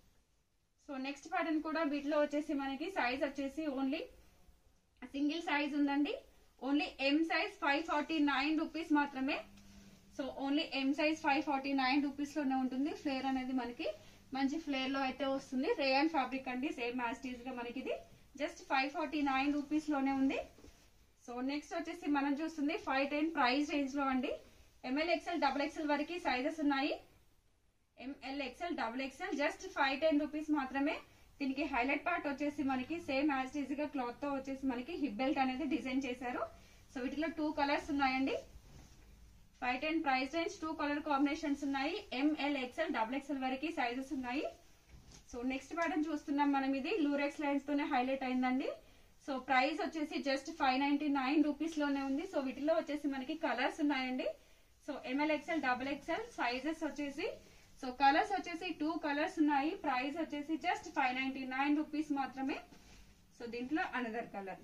సో నెక్స్ట్ ప్యాటర్న్ కూడా వీటిలో వచ్చేసి మనకి సైజ్ వచ్చేసి ఓన్లీ సింగిల్ సైజ్ ఉందండి only M size five forty nine rupees మాత్రమే so only M size five forty nine rupees లోనే ఉంటుంది ఫ్లేర్ అనేది మనకి మంచి ఫ్లేర్ లో అయితే వస్తుంది రేయన్ ఫ్యాబ్రిక్ అండి సేమ్ యాస్టీజ్ గా మనకి ఇది just five forty nine rupees లోనే ఉంది సో నెక్స్ట్ వచ్చేసి మనం చూస్తుంది ఫైవ్ టెన్ ప్రైస్ రేంజ్ లో అండి ఎంఎల్ ఎక్స్ఎల్ డబుల్ ఎక్స్ఎల్ వరకు సైజెస్ ఉన్నాయి M L XL double XL just five ten rupees మాత్రమే దీనికి హైలైట్ పార్ట్ వచ్చేసి మనకి సేమ్ యాజ్ ఈజ్ గా క్లాత్ తో వచ్చేసి మనకి హిప్ బెల్ట్ అనేది డిజైన్ చేశారు సో వీటిలో టూ కలర్స్ ఉన్నాయండి five ten price range two colour combinations ఉన్నాయి ఎంఎల్ ఎక్స్ఎల్ డబుల్ ఎక్స్ఎల్ వరకు సైజెస్ ఉన్నాయి సో నెక్స్ట్ ప్యాటర్న్ చూస్తున్నాం మనం ఇది లూరెక్స్ లైన్స్ తోనే హైలైట్ అయిందండి సో ప్రైస్ వచ్చేసి just five ninety nine rupees లోనే ఉంది సో వీటిలో వచ్చేసి మనకి కలర్స్ ఉన్నాయండి so M L XL double XL sizes వచ్చేసి సో కలర్స్ వచ్చేసి టూ కలర్స్ ఉన్నాయి ప్రైస్ వచ్చేసి just five ninety nine rupees మాత్రమే సో దీంట్లో అనదర్ కలర్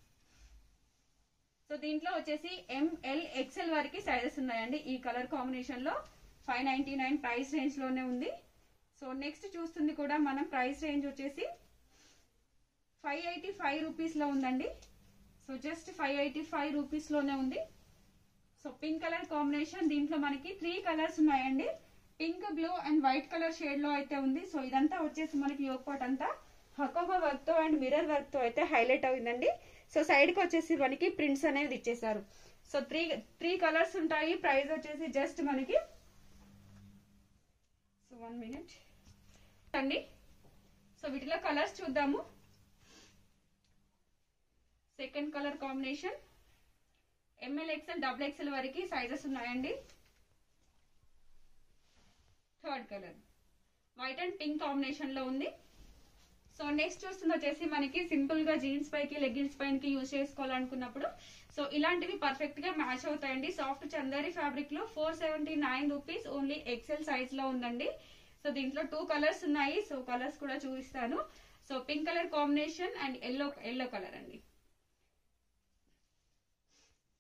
సో దీంట్లో వచ్చేసి ఎంఎల్ ఎక్స్ఎల్ వరకు సైజెస్ ఉన్నాయండి ఈ కలర్ కాంబినేషన్ లో five ninety nine price range లోనే ఉంది సో నెక్స్ట్ చూస్తుంది కూడా మనం ప్రైస్ రేంజ్ వచ్చేసి ఫైవ్ ఎయిటీ ఫైవ్ రూపీస్ లో ఉందండి so just five eighty five rupees లోనే ఉంది సో పింక్ కలర్ కాంబినేషన్ దీంట్లో మనకి త్రీ కలర్స్ ఉన్నాయండి pink blue and white colour shade లో అయితే ఉంది సో ఇదంతా వచ్చేసి మనకి యోగపాట్ అంతా హకోమా వర్క్ తో అండ్ మిర్రర్ వర్క్ తో అయితే హైలైట్ అయిందండి సో సైడ్ కి వచ్చేసి మనకి ప్రింట్స్ అనేది ఇచ్చేసారు సో త్రీ త్రీ కలర్స్ ఉంటాయి ప్రైస్ వచ్చేసి జస్ట్ మనకి సో వన్ మినిట్ అండి సో వీటిలో కలర్స్ చూద్దాము second colour combination M L XL double XL వరకు సైజెస్ ఉన్నాయండి third colour white and pink combination లో ఉంది సో నెక్స్ట్ చూస్తుంది వచ్చేసి మనకి సింపుల్ గా జీన్స్ పైకి లెగ్గిన్స్ పైకి యూజ్ చేసుకోవాలనుకున్నప్పుడు సో ఇలాంటివి పర్ఫెక్ట్ గా మ్యాచ్ అవుతాయండి సాఫ్ట్ చందేరి ఫ్యాబ్రిక్ లో four seventy nine rupees only XL size లో ఉందండి సో దీంట్లో టూ కలర్స్ ఉన్నాయి సో కలర్స్ కూడా చూపిస్తాను so pink colour combination and yellow yellow colour అండి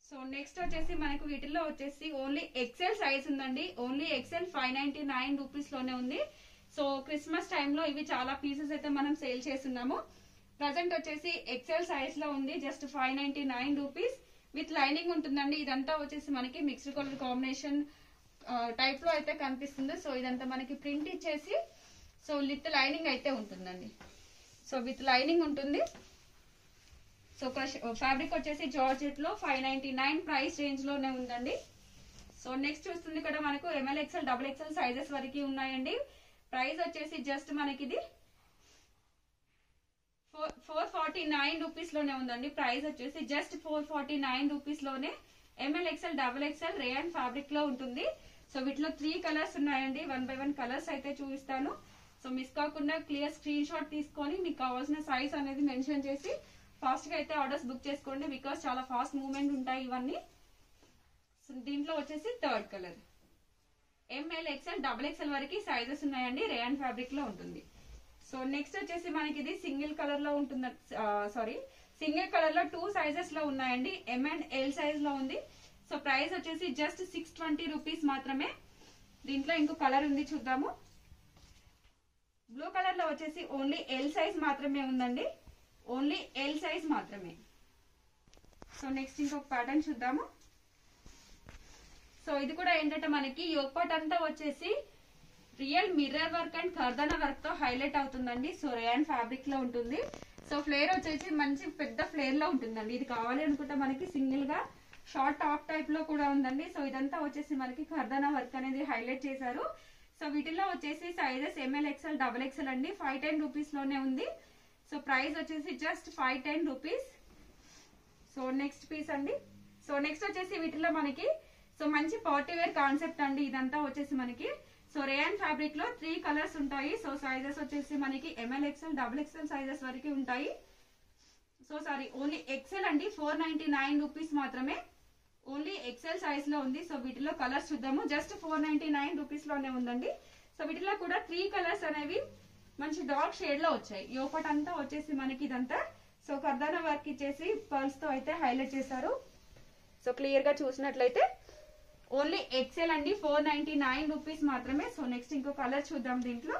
సో నెక్స్ట్ వచ్చేసి మనకు వీటిల్లో వచ్చేసి ఓన్లీ ఎక్సెల్ సైజ్ ఉందండి only XL five ninety nine rupees లోనే ఉంది సో క్రిస్మస్ టైంలో ఇవి చాలా పీసెస్ అయితే మనం సేల్ చేస్తున్నాము ప్రజెంట్ వచ్చేసి ఎక్సెల్ సైజ్ లో ఉంది just five ninety nine rupees with lining ఉంటుందండి ఇదంతా వచ్చేసి మనకి మిక్స్డ్ కలర్ కాంబినేషన్ టైప్ లో అయితే కనిపిస్తుంది సో ఇదంతా మనకి ప్రింట్ ఇచ్చేసి సో విత్ లైనింగ్ అయితే ఉంటుందండి సో విత్ లైనింగ్ ఉంటుంది సో ఫ్యాబ్రిక్ వచ్చేసి జార్జెట్ లో five ninety nine price range లోనే ఉందండి సో నెక్స్ట్ చూస్తుంది ఇక్కడ మనకు M L XL double XL sizes వరకు ఉన్నాయండి ప్రైస్ వచ్చేసి జస్ట్ మనకి ఇది ఫోర్ ఫార్టీ నైన్ రూపీస్ లోనే ఉందండి ప్రైస్ వచ్చేసి just four forty nine rupees లోనే M L XL double XL rayon fabric లో ఉంటుంది సో వీటిలో త్రీ కలర్స్ ఉన్నాయండి వన్ బై వన్ కలర్స్ అయితే చూపిస్తాను సో మిస్ కాకుండా క్లియర్ స్క్రీన్ షాట్ తీసుకొని మీకు కావాల్సిన సైజ్ అనేది మెన్షన్ చేసి ఫాస్ట్ గా అయితే ఆర్డర్స్ బుక్ చేసుకోండి బికాస్ చాలా ఫాస్ట్ మూవ్మెంట్ ఉంటాయి ఇవన్నీ సో దీంట్లో వచ్చేసి third colour M L XL double XL వరకు సైజెస్ ఉన్నాయండి రేయన్ ఫ్యాబ్రిక్ లో ఉంటుంది సో నెక్స్ట్ వచ్చేసి మనకి ఇది సింగిల్ కలర్ లో ఉంటుంది సారీ సింగిల్ కలర్ లో టూ సైజెస్ లో ఉన్నాయండి ఎం అండ్ ఎల్ సైజ్ లో ఉంది సో ప్రైస్ వచ్చేసి జస్ట్ సిక్స్ ట్వంటీ రూపీస్ మాత్రమే దీంట్లో ఇంకో కలర్ ఉంది చూద్దాము బ్లూ కలర్ లో వచ్చేసి ఓన్లీ ఎల్ సైజ్ మాత్రమే ఉందండి ఓన్లీ ఎల్ సైజ్ మాత్రమే సో నెక్స్ట్ ఇంకొక ప్యాటర్న్ చూద్దాము సో ఇది కూడా ఏంటంటే మనకి యోగపాట్ అంతా వచ్చేసి real mirror work and kardana work తో హైలైట్ అవుతుందండి సో రేయన్ ఫ్యాబ్రిక్ లో ఉంటుంది సో ఫ్లేర్ వచ్చేసి మంచి పెద్ద ఫ్లేర్ లో ఉంటుందండి ఇది కావాలి అనుకుంటే మనకి సింగిల్ గా షార్ట్ టాప్ టైప్ లో కూడా ఉందండి సో ఇదంతా వచ్చేసి మనకి కర్దన వర్క్ అనేది హైలైట్ చేశారు సో వీటిలో వచ్చేసి sizes M L XL double XL అండి ఫైవ్ టెన్ రూపీస్ లోనే ఉంది సో ప్రైస్ వచ్చేసి just five ten rupees so next piece అండి సో నెక్స్ట్ వచ్చేసి వీటిలో మనకి సో మంచి పార్టీ వేర్ కాన్సెప్ట్ అండి ఇదంతా వచ్చేసి మనకి సో రేయన్ ఫ్యాబ్రిక్ లో త్రీ కలర్స్ ఉంటాయి సో సైజెస్ వచ్చేసి మనకి M L XL double XL sizes వరకు ఉంటాయి సో సారీ ఓన్లీ ఎక్సెల్ అండి ఫోర్ నైన్టీ నైన్ రూపీస్ మాత్రమే ఓన్లీ ఎక్సెల్ సైజ్ లో ఉంది సో వీటిలో కలర్స్ చూద్దాము just four ninety nine rupees లోనే ఉందండి సో వీటిలో కూడా త్రీ కలర్స్ అనేవి మంచి డార్క్ షేడ్ లో వచ్చాయి యోపట్ అంతా వచ్చేసి మనకి ఇదంతా సో కర్దానా వర్క్ ఇచ్చేసి పర్ల్స్ తో అయితే హైలైట్ చేశారు సో క్లియర్ గా చూసినట్లయితే ఓన్లీ ఎక్సెల్ అండి ఫోర్ నైన్టీ నైన్ రూపీస్ మాత్రమే సో నెక్స్ట్ ఇంకో కలర్ చూద్దాం దీంట్లో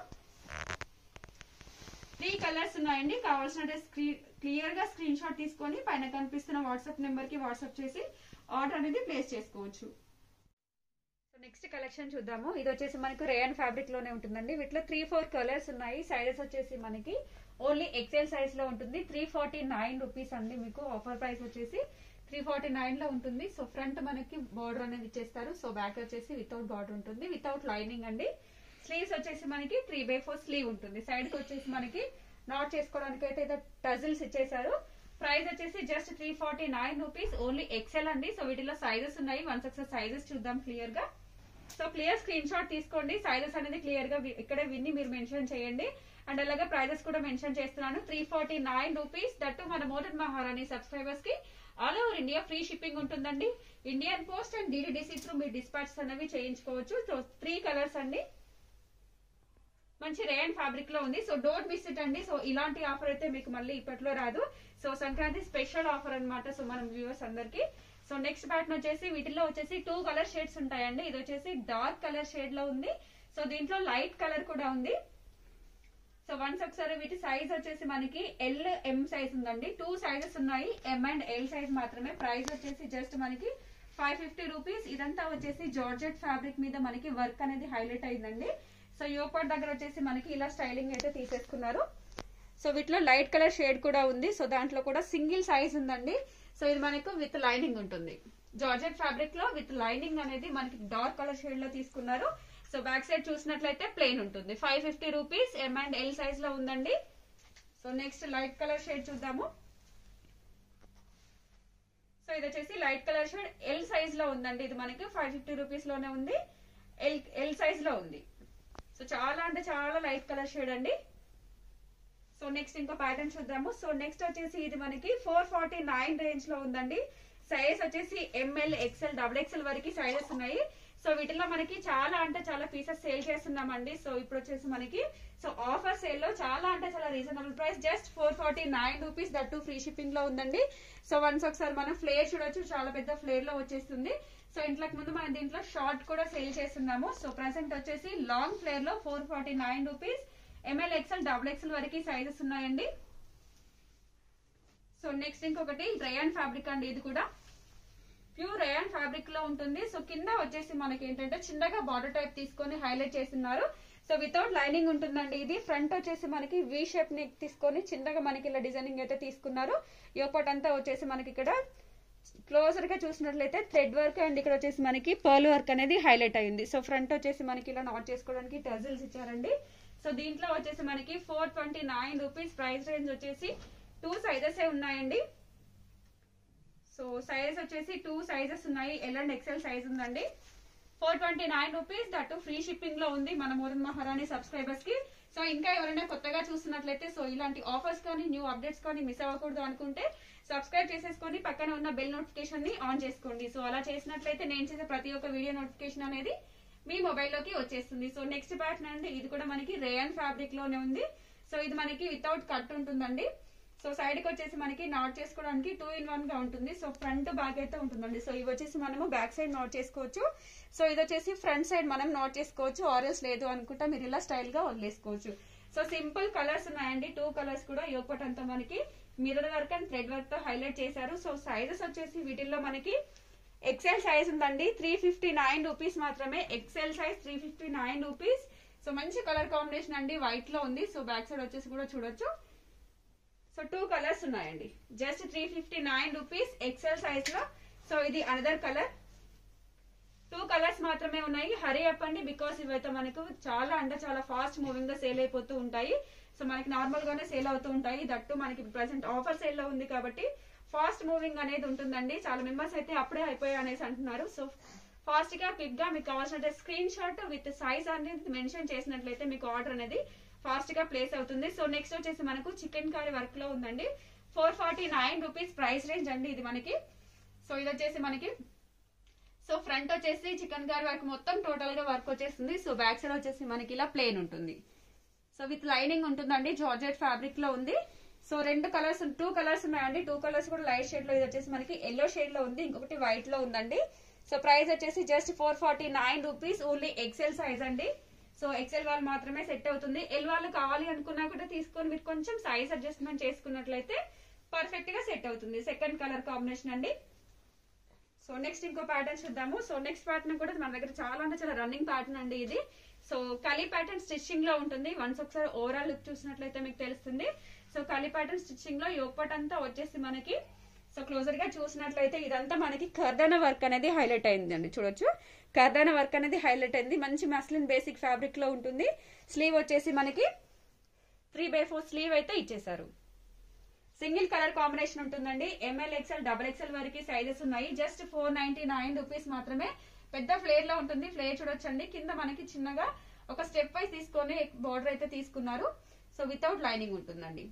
త్రీ కలర్స్ ఉన్నాయండి కావాల్సిన స్క్రీన్ క్లియర్ గా స్క్రీన్ షాట్ తీసుకొని పైన కనిపిస్తున్న వాట్సాప్ నెంబర్ కి వాట్సాప్ చేసి ఆర్డర్ అనేది ప్లేస్ చేసుకోవచ్చు సో నెక్స్ట్ కలెక్షన్ చూద్దాము ఇది వచ్చేసి మనకు రేయన్ ఫ్యాబ్రిక్ లోనే ఉంటుందండి వీటిలో త్రీ ఫోర్ కలర్స్ ఉన్నాయి సైజెస్ వచ్చేసి మనకి ఓన్లీ ఎక్సెల్ సైజ్ లో ఉంటుంది త్రీ ఫార్టీ నైన్ రూపీస్ అండి మీకు ఆఫర్ ప్రైస్ వచ్చేసి త్రీ ఫార్టీ నైన్ లో ఉంటుంది సో ఫ్రంట్ మనకి బార్డర్ అనేది ఇచ్చేస్తారు సో బ్యాక్ వచ్చేసి వితౌట్ బార్డర్ ఉంటుంది వితౌట్ లైనింగ్ అండి స్లీవ్స్ వచ్చేసి మనకి త్రీ బై ఫోర్ స్లీవ్ ఉంటుంది సైడ్ కి వచ్చేసి మనకి నాట్ చేసుకోవడానికి అయితే ఇదో టజిల్స్ ఇచ్చేసారు ప్రైస్ వచ్చేసి just three forty nine rupees only XL అండి సో వీటిలో సైజెస్ ఉన్నాయి వన్స్ ఒకసారి సైజెస్ చూద్దాం క్లియర్ గా సో క్లియర్ స్క్రీన్ షాట్ తీసుకోండి సైజెస్ అనేది క్లియర్ గా వి- ఇక్కడే విన్ని మీరు మెన్షన్ చేయండి అండ్ అలాగే ప్రైజెస్ కూడా మెన్షన్ చేస్తున్నాను three forty nine rupees that మన మోడర్న్ మహారాణి సబ్స్క్రైబర్స్ కి all over India free shipping ఉంటుందండి Indian post and DTDC through మీ డిస్పాచ్ అనేవి చేయించుకోవచ్చు సో త్రీ కలర్స్ అండి మంచి రేయన్ ఫ్యాబ్రిక్ లో ఉంది సో డోంట్ మిస్ ఇట్ అండి సో ఇలాంటి ఆఫర్ అయితే మీకు మళ్ళీ ఇప్పట్లో రాదు సో సంక్రాంతి స్పెషల్ ఆఫర్ అన్నమాట సో మన వ్యూవర్స్ అందరికి సో నెక్స్ట్ ప్యాటర్న్ వచ్చేసి వీటిలో వచ్చేసి టూ కలర్ షేడ్స్ ఉంటాయండి ఇది వచ్చేసి డార్క్ కలర్ షేడ్ లో ఉంది సో దీంట్లో లైట్ కలర్ కూడా ఉంది సో వన్స్ ఒకసారి వీటి సైజ్ వచ్చేసి మనకి ఎల్ ఎం సైజ్ ఉందండి టూ సైజెస్ ఉన్నాయి ఎం అండ్ ఎల్ సైజ్ మాత్రమే ప్రైస్ వచ్చేసి జస్ట్ మనకి ఫైవ్ ఫిఫ్టీ రూపీస్ ఇదంతా వచ్చేసి జార్జెట్ ఫ్యాబ్రిక్ మీద మనకి వర్క్ అనేది హైలైట్ అయిందండి సో యోపాట్ దగ్గర వచ్చేసి మనకి ఇలా స్టైలింగ్ అయితే తీసేసుకున్నారు సో వీటిలో లైట్ కలర్ షేడ్ కూడా ఉంది సో దాంట్లో కూడా సింగిల్ సైజ్ ఉందండి సో ఇది మనకు విత్ లైనింగ్ ఉంటుంది జార్జెట్ ఫ్యాబ్రిక్ లో విత్ లైనింగ్ అనేది మనకి డార్క్ కలర్ షేడ్ లో తీసుకున్నారు సో బ్యాక్ సైడ్ చూసినట్లయితే ప్లెయిన్ ఉంటుంది five fifty rupees M and L size లో ఉందండి so next light colour shade చూద్దాము సో ఇది వచ్చేసి light colour shade L size లో ఉందండి ఇది మనకి ఫైవ్ ఫిఫ్టీ రూపీస్ లోనే ఉంది ఎల్ ఎల్ సైజ్ లో ఉంది సో చాలా అంటే చాలా లైట్ కలర్ షేడ్ అండి సో నెక్స్ట్ ఇంకో ప్యాటర్న్ చూద్దాము సో నెక్స్ట్ వచ్చేసి ఇది మనకి ఫోర్ ఫార్టీ నైన్ రేంజ్ లో ఉందండి సైజ్ వచ్చేసి ఎంఎల్ ఎక్స్ఎల్ డబుల్ ఎక్స్ఎల్ వరకు సైజెస్ ఉన్నాయి సో వీటిలో మనకి చాలా అంటే చాలా పీసెస్ సేల్ చేస్తున్నామండి సో ఇప్పుడు వచ్చేసి మనకి సో ఆఫర్ సేల్ లో చాలా అంటే చాలా reasonable price just four forty nine rupees that free shipping లో ఉందండి సో వన్స్ ఒకసారి మనం ఫ్లేర్ చూడొచ్చు చాలా పెద్ద ఫ్లేర్ లో వచ్చేస్తుంది సో ఇంట్లోకి ముందు మనం దీంట్లో షార్ట్ కూడా సేల్ చేస్తున్నాము సో ప్రెసెంట్ వచ్చేసి లాంగ్ ఫ్లేర్ లో four forty nine rupees M L XL double XL వరకు సైజెస్ ఉన్నాయండి సో నెక్స్ట్ ఇంకొకటి రేయన్ ఫ్యాబ్రిక్ అండి ఇది కూడా ప్యూర్ రేయన్ ఫ్యాబ్రిక్ లో ఉంటుంది సో కింద వచ్చేసి మనకి ఏంటంటే చిన్నగా బార్డర్ టైప్ తీసుకొని హైలైట్ చేస్తున్నారు సో వితౌట్ లైనింగ్ ఉంటుందండి ఇది ఫ్రంట్ వచ్చేసి మనకి వి షేప్ ని తీసుకొని చిన్నగా మనకి ఇలా డిజైనింగ్ అయితే తీసుకున్నారు యోపాట్ అంతా వచ్చేసి మనకి ఇక్కడ క్లోజర్ గా చూసినట్లయితే థ్రెడ్ వర్క్ అండ్ ఇక్కడ వచ్చేసి మనకి పర్ల్ వర్క్ అనేది హైలైట్ అయింది సో ఫ్రంట్ వచ్చేసి మనకి ఇలా నాట్ చేసుకోవడానికి టజిల్స్ ఇచ్చారండి సో దీంట్లో వచ్చేసి మనకి four twenty nine rupees price range వచ్చేసి టూ సైజెస్ ఉన్నాయండి సో సైజ్ వచ్చేసి టూ సైజెస్ ఉన్నాయి ఎల్ అండ్ ఎక్సెల్ సైజ్ ఉందండి four twenty nine rupees that free shipping లో ఉంది మన మోరన్ మహారాణి సబ్స్క్రైబర్స్ కి సో ఇంకా ఎవరైనా కొత్తగా చూస్తున్నట్లయితే సో ఇలాంటి ఆఫర్స్ కానీ న్యూ అప్డేట్స్ కానీ మిస్ అవ్వకూడదు అనుకుంటే సబ్స్క్రైబ్ చేసేసుకొని పక్కన ఉన్న బెల్ నోటిఫికేషన్ ని ఆన్ చేసుకోండి సో అలా చేసినట్లయితే నేను చేసే ప్రతి ఒక్క వీడియో నోటిఫికేషన్ అనేది మీ మొబైల్లోకి వచ్చేస్తుంది సో నెక్స్ట్ ప్యాటర్న్ అండి ఇది కూడా మనకి రేయన్ ఫ్యాబ్రిక్ లోనే ఉంది సో ఇది మనకి వితౌట్ కట్ ఉంటుందండి సో సైడ్ కి వచ్చేసి మనకి నాట్ చేసుకోవడానికి టూ ఇన్ వన్ గా ఉంటుంది సో ఫ్రంట్ బ్యాక్ అయితే ఉంటుందండి సో ఇవి వచ్చేసి మనము బ్యాక్ సైడ్ నాట్ చేసుకోవచ్చు సో ఇది వచ్చేసి ఫ్రంట్ సైడ్ మనం నాట్ చేసుకోవచ్చు ఆరెల్స్ లేదు అనుకుంటా మీరు ఇలా స్టైల్ గా వదిలేసుకోవచ్చు సో సింపుల్ కలర్స్ ఉన్నాయండి టూ కలర్స్ కూడా యోగపట్ అంతా మనకి mirror work and thread work తో హైలైట్ చేశారు సో సైజెస్ వచ్చేసి వీటిల్లో మనకి ఎక్సెల్ సైజ్ ఉందండి త్రీ ఫిఫ్టీ నైన్ రూపీస్ మాత్రమే XL size three fifty nine rupees so మంచి కలర్ కాంబినేషన్ అండి వైట్ లో ఉంది సో బ్యాక్ సైడ్ వచ్చేసి కూడా చూడొచ్చు సో టూ కలర్స్ ఉన్నాయండి just three fifty nine rupees XL size లో సో ఇది అనదర్ కలర్ టూ కలర్స్ మాత్రమే ఉన్నాయి హరీ అప్ అండి బికాస్ ఇవైతే మనకు చాలా అంటే చాలా ఫాస్ట్ మూవింగ్ గా సేల్ అయిపోతూ ఉంటాయి సో మనకి నార్మల్ గానే సేల్ అవుతూ ఉంటాయి దట్టు మనకి ప్రెసెంట్ ఆఫర్ సేల్ లో ఉంది కాబట్టి ఫాస్ట్ మూవింగ్ అనేది ఉంటుందండి చాలా మెంబర్స్ అయితే అప్పుడే అయిపోయాయి అనేసి అంటున్నారు సో ఫాస్ట్ గా క్విక్ గా మీకు కావాల్సిన స్క్రీన్ షాట్ విత్ సైజ్ అనేది మెన్షన్ చేసినట్లయితే మీకు ఆర్డర్ అనేది ఫాస్ట్ గా ప్లేస్ అవుతుంది సో నెక్స్ట్ వచ్చేసి మనకు చికెన్ కర్రీ వర్క్ లో ఉందండి four forty nine rupees price range అండి ఇది మనకి సో ఇది వచ్చేసి మనకి సో ఫ్రంట్ వచ్చేసి చికెన్ కర్రీ వర్క్ మొత్తం టోటల్ గా వర్క్ వచ్చేస్తుంది సో బ్యాక్ సైడ్ వచ్చేసి మనకి ఇలా ప్లేన్ ఉంటుంది సో విత్ లైనింగ్ ఉంటుందండి జార్జెట్ ఫ్యాబ్రిక్ లో ఉంది సో రెండు కలర్స్ టూ కలర్స్ ఉన్నాయండి టూ కలర్స్ కూడా లైట్ షేడ్ లో ఇది వచ్చేసి మనకి ఎల్లో షేడ్ లో ఉంది ఇంకొకటి వైట్ లో ఉందండి సో ప్రైస్ వచ్చేసి just four forty nine rupees only XL size అండి సో ఎక్సెల్ వాళ్ళు మాత్రమే సెట్ అవుతుంది ఎల్ వాళ్ళు కావాలి అనుకున్నా కూడా తీసుకొని మీరు కొంచెం సైజ్ అడ్జస్ట్మెంట్ చేసుకున్నట్లయితే పర్ఫెక్ట్ గా సెట్ అవుతుంది సెకండ్ కలర్ కాంబినేషన్ అండి సో నెక్స్ట్ ఇంకో ప్యాటర్న్ చూద్దాము సో నెక్స్ట్ ప్యాటర్న్ కూడా మన దగ్గర చాలా అంటే చాలా రన్నింగ్ ప్యాటర్న్ అండి ఇది సో కలీ ప్యాటర్న్ స్టిచ్చింగ్ లో ఉంటుంది వన్స్ ఒకసారి ఓవరాల్ లుక్ చూసినట్లయితే మీకు తెలుస్తుంది సో కలీ ప్యాటర్న్ స్టిచ్చింగ్ లో యోగపట్ అంతా వచ్చేసి మనకి సో క్లోజర్ గా చూసినట్లయితే ఇదంతా మనకి కర్దాన వర్క్ అనేది హైలైట్ అయిందండి చూడొచ్చు కర్దాన వర్క్ అనేది హైలైట్ అయింది మంచి మస్లిన్ బేసిక్ ఫ్యాబ్రిక్ లో ఉంటుంది స్లీవ్ వచ్చేసి మనకి త్రీ బై ఫోర్ స్లీవ్ అయితే ఇచ్చేసారు సింగిల్ కలర్ కాంబినేషన్ ఉంటుందండి ఎంఎల్ ఎక్స్ఎల్ డబల్ ఎక్స్ఎల్ వరకు సైజెస్ ఉన్నాయి just four ninety nine rupees మాత్రమే పెద్ద ఫ్లేర్ లో ఉంటుంది ఫ్లేర్ చూడొచ్చండి కింద మనకి చిన్నగా ఒక స్టెప్ వైజ్ తీసుకొని బార్డర్ అయితే తీసుకున్నారు సో వితౌట్ లైనింగ్ ఉంటుందండి